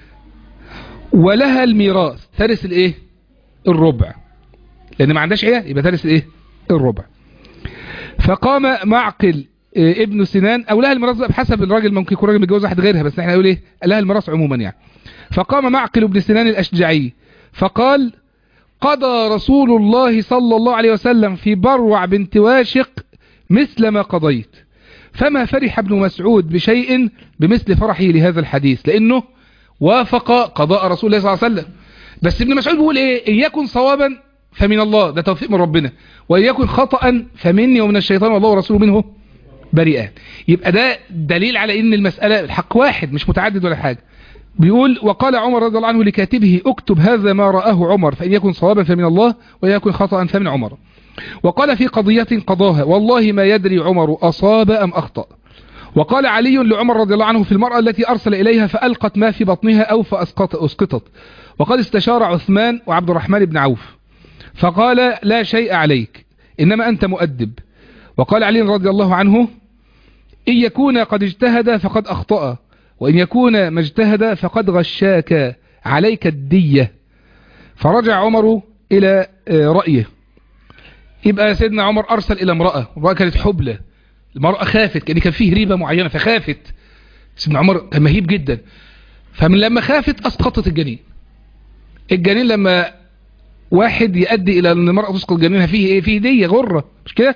ولها الميراث ترث الايه الربع لأن ما عندهاش عيال يبقى ترث الايه الربع فقام معقل إيه ابن سنان او لها الميراث بحسب الراجل ممكن يكون راجل متجوز واحد غيرها بس احنا نقول ايه لها الميراث عموما يعني فقام معقل ابن سنان الاشجعي فقال قضى رسول الله صلى الله عليه وسلم في بروع بنت واشق مثل ما قضيت فما فرح ابن مسعود بشيء بمثل فرحه لهذا الحديث لانه وافق قضاء رسول الله صلى الله عليه وسلم بس ابن مسعود بيقول ايه ان يكن صوابا فمن الله ده توفيق من ربنا وان يكن خطأ فمني ومن الشيطان والله ورسوله منه بريئان يبقى ده دليل على ان المسألة الحق واحد مش متعدد ولا حاجة بيقول وقال عمر رضي الله عنه لكاتبه اكتب هذا ما رآه عمر فإن يكن صوابا فمن الله وإن يكن خطأ فمن عمر وقال في قضية قضاها والله ما يدري عمر أصاب أم أخطأ وقال علي لعمر رضي الله عنه في المرأة التي أرسل إليها فألقت ما في بطنها أو فأسقط أسقطت وقد استشار عثمان وعبد الرحمن بن عوف فقال لا شيء عليك إنما أنت مؤدب وقال علي رضي الله عنه إن يكون قد اجتهد فقد أخطأ وإن يكون ما اجتهد فقد غشاك عليك الدية فرجع عمر إلى رأيه يبقى سيدنا عمر أرسل إلى امرأة امرأة كانت حبلة المرأة خافت كان كان فيه ريبة معينة فخافت سيدنا عمر كان مهيب جدا فمن لما خافت أسقطت الجنين الجنين لما واحد يؤدي إلى أن المرأة تسقط جنينها فيه إيه فيه دية غرة مش كده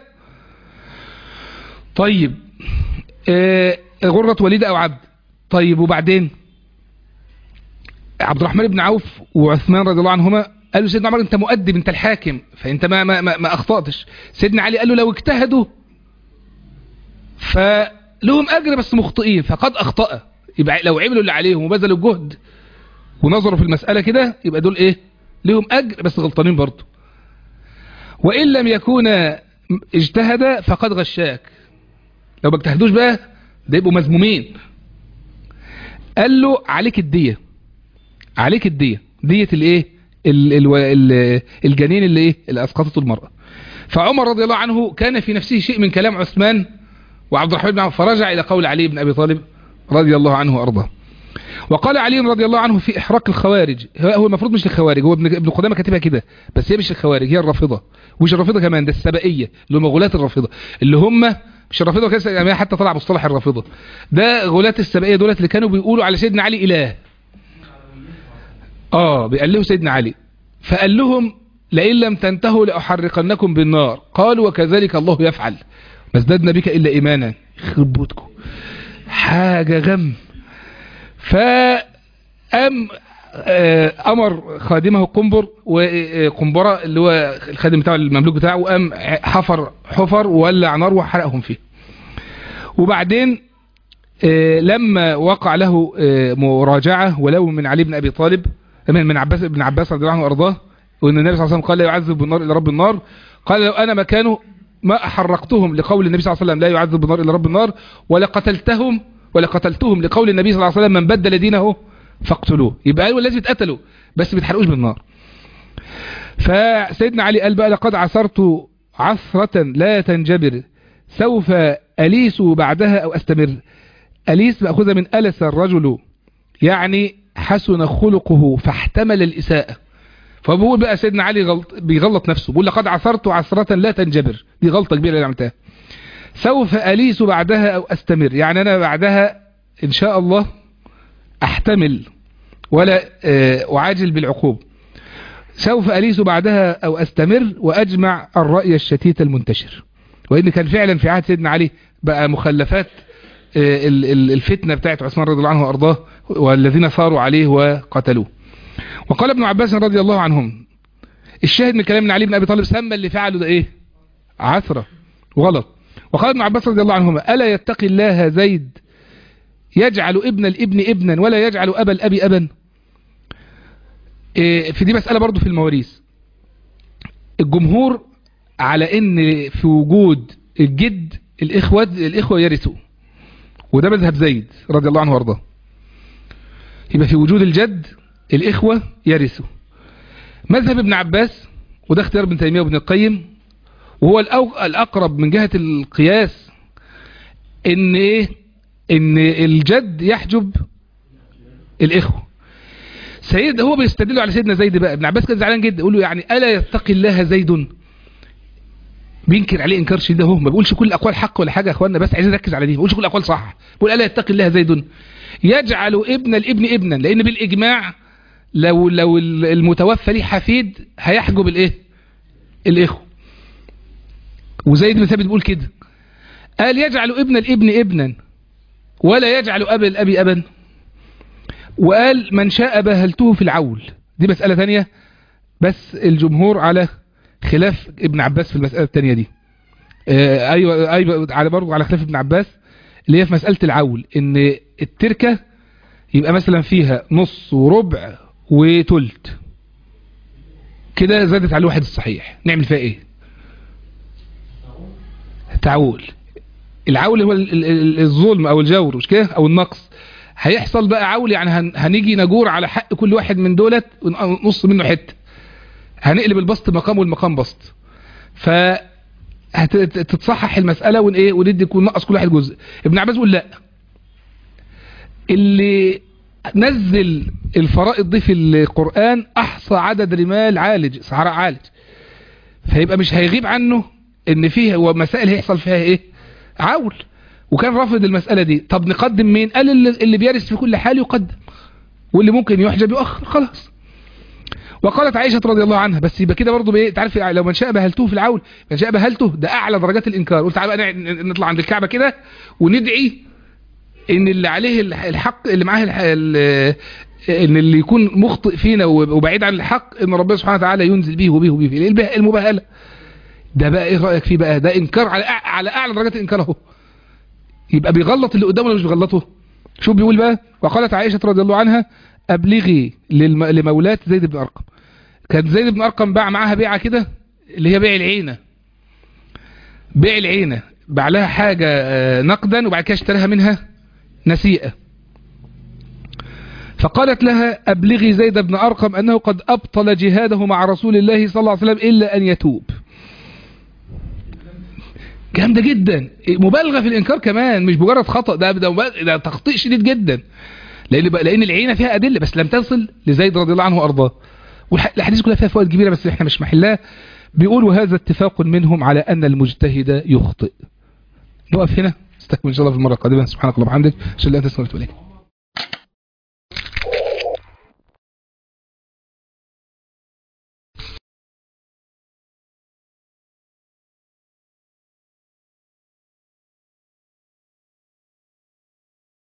طيب آه غرة وليد أو عبد طيب وبعدين عبد الرحمن بن عوف وعثمان رضي الله عنهما قالوا سيدنا عمر انت مؤدب انت الحاكم فانت ما, ما, ما, ما اخطأتش سيدنا علي قال له لو اجتهدوا فلهم اجر بس مخطئين فقد اخطأ يبقى لو عملوا اللي عليهم وبذلوا الجهد ونظروا في المسألة كده يبقى دول ايه لهم اجر بس غلطانين برضه وان لم يكون اجتهد فقد غشاك لو ما اجتهدوش بقى ده يبقوا مذمومين قال له عليك الدية عليك الدية دية الايه ال ال ال الجنين اللي ايه اللي اسقطته المرأة فعمر رضي الله عنه كان في نفسه شيء من كلام عثمان وعبد الرحمن بن عوف فرجع الى قول علي بن ابي طالب رضي الله عنه وارضاه وقال علي رضي الله عنه في احراق الخوارج هو المفروض مش الخوارج هو ابن ابن قدامه كاتبها كده بس هي مش الخوارج هي الرافضه ومش الرافضه كمان ده السبائيه اللي هم غلاة الرافضه اللي هم مش الرافضه كده يعني حتى طلع مصطلح الرافضه ده غلاة السبائيه دولت اللي كانوا بيقولوا على سيدنا علي اله اه بيقلهوا سيدنا علي فقال لهم لئن لم تنتهوا لأحرقنكم بالنار قالوا وكذلك الله يفعل ما ازددنا بك إلا إيمانا يخرب بوتكم حاجة غم فأم أمر خادمه قنبر وقنبرة اللي هو الخادم بتاعه المملوك بتاعه وقام حفر حفر وولع نار وحرقهم فيه وبعدين لما وقع له مراجعة ولو من علي بن أبي طالب من عباس بن عباس رضي الله عنه وارضاه وان النبي صلى الله عليه وسلم قال لا يعذب بالنار الا رب النار قال لو انا مكانه ما احرقتهم لقول النبي صلى الله عليه وسلم لا يعذب بالنار الا رب النار ولا قتلتهم ولا قتلتهم لقول النبي صلى الله عليه وسلم من بدل دينه فاقتلوه يبقى قالوا لازم يتقتلوا بس ما يتحرقوش بالنار فسيدنا علي قال بقى لقد عثرت عثرة لا تنجبر سوف أليس بعدها أو أستمر أليس مأخوذة من ألس الرجل يعني حسن خلقه فاحتمل الإساءة فبقول بقى سيدنا علي غلط بيغلط نفسه بيقول لقد عثرت عثرة لا تنجبر دي غلطة كبيرة اللي عملتها سوف أليس بعدها أو أستمر يعني أنا بعدها إن شاء الله أحتمل ولا أعاجل بالعقوب سوف أليس بعدها أو أستمر وأجمع الرأي الشتيت المنتشر وإن كان فعلا في عهد سيدنا علي بقى مخلفات الفتنة بتاعت عثمان رضي الله عنه وأرضاه والذين صاروا عليه وقتلوه وقال ابن عباس رضي الله عنهم الشاهد من كلام علي بن أبي طالب سمى اللي فعله ده إيه عثرة وغلط وقال ابن عباس رضي الله عنهما ألا يتقي الله زيد يجعل ابن الابن ابنا ولا يجعل أبا الأب أبا إيه في دي مسألة برضو في المواريث الجمهور على ان في وجود الجد الإخوة الإخوة يرثوا وده مذهب زيد رضي الله عنه وارضاه يبقى في وجود الجد الإخوة يرثوا مذهب ابن عباس وده اختيار ابن تيمية وابن القيم وهو الأو- الأقرب من جهة القياس إن إيه إن الجد يحجب الإخوة سيد هو بيستدل على سيدنا زيد بقى ابن عباس كان زعلان جدا يقول له يعني ألا يتقي الله زيد بينكر عليه انكار شديد اهو ما بيقولش كل الاقوال حق ولا حاجه يا اخوانا بس عايزين نركز على دي ما بيقولش كل الاقوال صح بيقول الا يتقي الله زيد يجعل ابن الابن ابنا لان بالاجماع لو لو المتوفى ليه حفيد هيحجب الايه الاخوه وزيد بن ثابت بيقول كده قال يجعل ابن الابن ابنا ولا يجعل اب الاب ابا وقال من شاء بهلته في العول دي مسألة ثانية بس الجمهور على خلاف ابن عباس في المسألة الثانية دي آه، ايوه ايوه على برضه على خلاف ابن عباس اللي هي في مسألة العول ان التركة يبقى مثلا فيها نص وربع وتلت كده زادت على الواحد الصحيح نعمل فيها ايه تعول العول هو ال- ال- ال- الظلم او الجور مش كده او النقص هيحصل بقى عول يعني هن- هنيجي نجور على حق كل واحد من دولت ونقص منه حته هنقلب البسط مقام والمقام بسط ف هتتصحح المسألة ون ايه وندي ونقص كل واحد جزء ابن عباس يقول لا اللي نزل الفرائض دي في القرآن احصى عدد رمال عالج صحراء عالج فيبقى مش هيغيب عنه ان فيه ومسائل هيحصل فيها ايه عول وكان رافض المسألة دي طب نقدم مين قال اللي, اللي بيرث في كل حال يقدم واللي ممكن يحجب يؤخر خلاص وقالت عائشة رضي الله عنها بس يبقى كده برضه بايه تعرف لو من شاء بهلته في العول من شاء بهلته ده اعلى درجات الانكار قلت تعالى بقى نع- نطلع عند الكعبة كده وندعي ان اللي عليه الح- الحق اللي معاه الح- ال- ان اللي يكون مخطئ فينا وبعيد عن الحق ان ربنا سبحانه وتعالى ينزل به وبه وبه الب- المباهله ده بقى ايه رايك فيه بقى ده انكار على أع- على اعلى درجات الانكار اهو يبقى بيغلط اللي قدامه ولا مش بيغلطه شوف بيقول بقى وقالت عائشه رضي الله عنها ابلغي للم... لمولاه زيد بن ارقم كان زيد بن ارقم باع معاها بيعه كده اللي هي بيع العينه بيع العينه باع لها حاجه آه، نقدا وبعد كده اشتراها منها نسيئه فقالت لها أبلغي زيد بن أرقم أنه قد أبطل جهاده مع رسول الله صلى الله عليه وسلم إلا أن يتوب جامدة جدا مبالغة في الإنكار كمان مش مجرد خطأ ده ده, مبالغ- ده تخطيء شديد جدا لأن بقى- لأن العينة فيها أدلة بس لم تصل لزيد رضي الله عنه وأرضاه والأحاديث كلها فيها فوائد كبيرة بس احنا مش محلها بيقولوا هذا اتفاق منهم على أن المجتهد يخطئ نقف هنا استكمل إن شاء الله في المرة القادمة سبحانك اللهم وبحمدك أشهد أن لا إله إلا أنت أستغفرك وأتوب إليك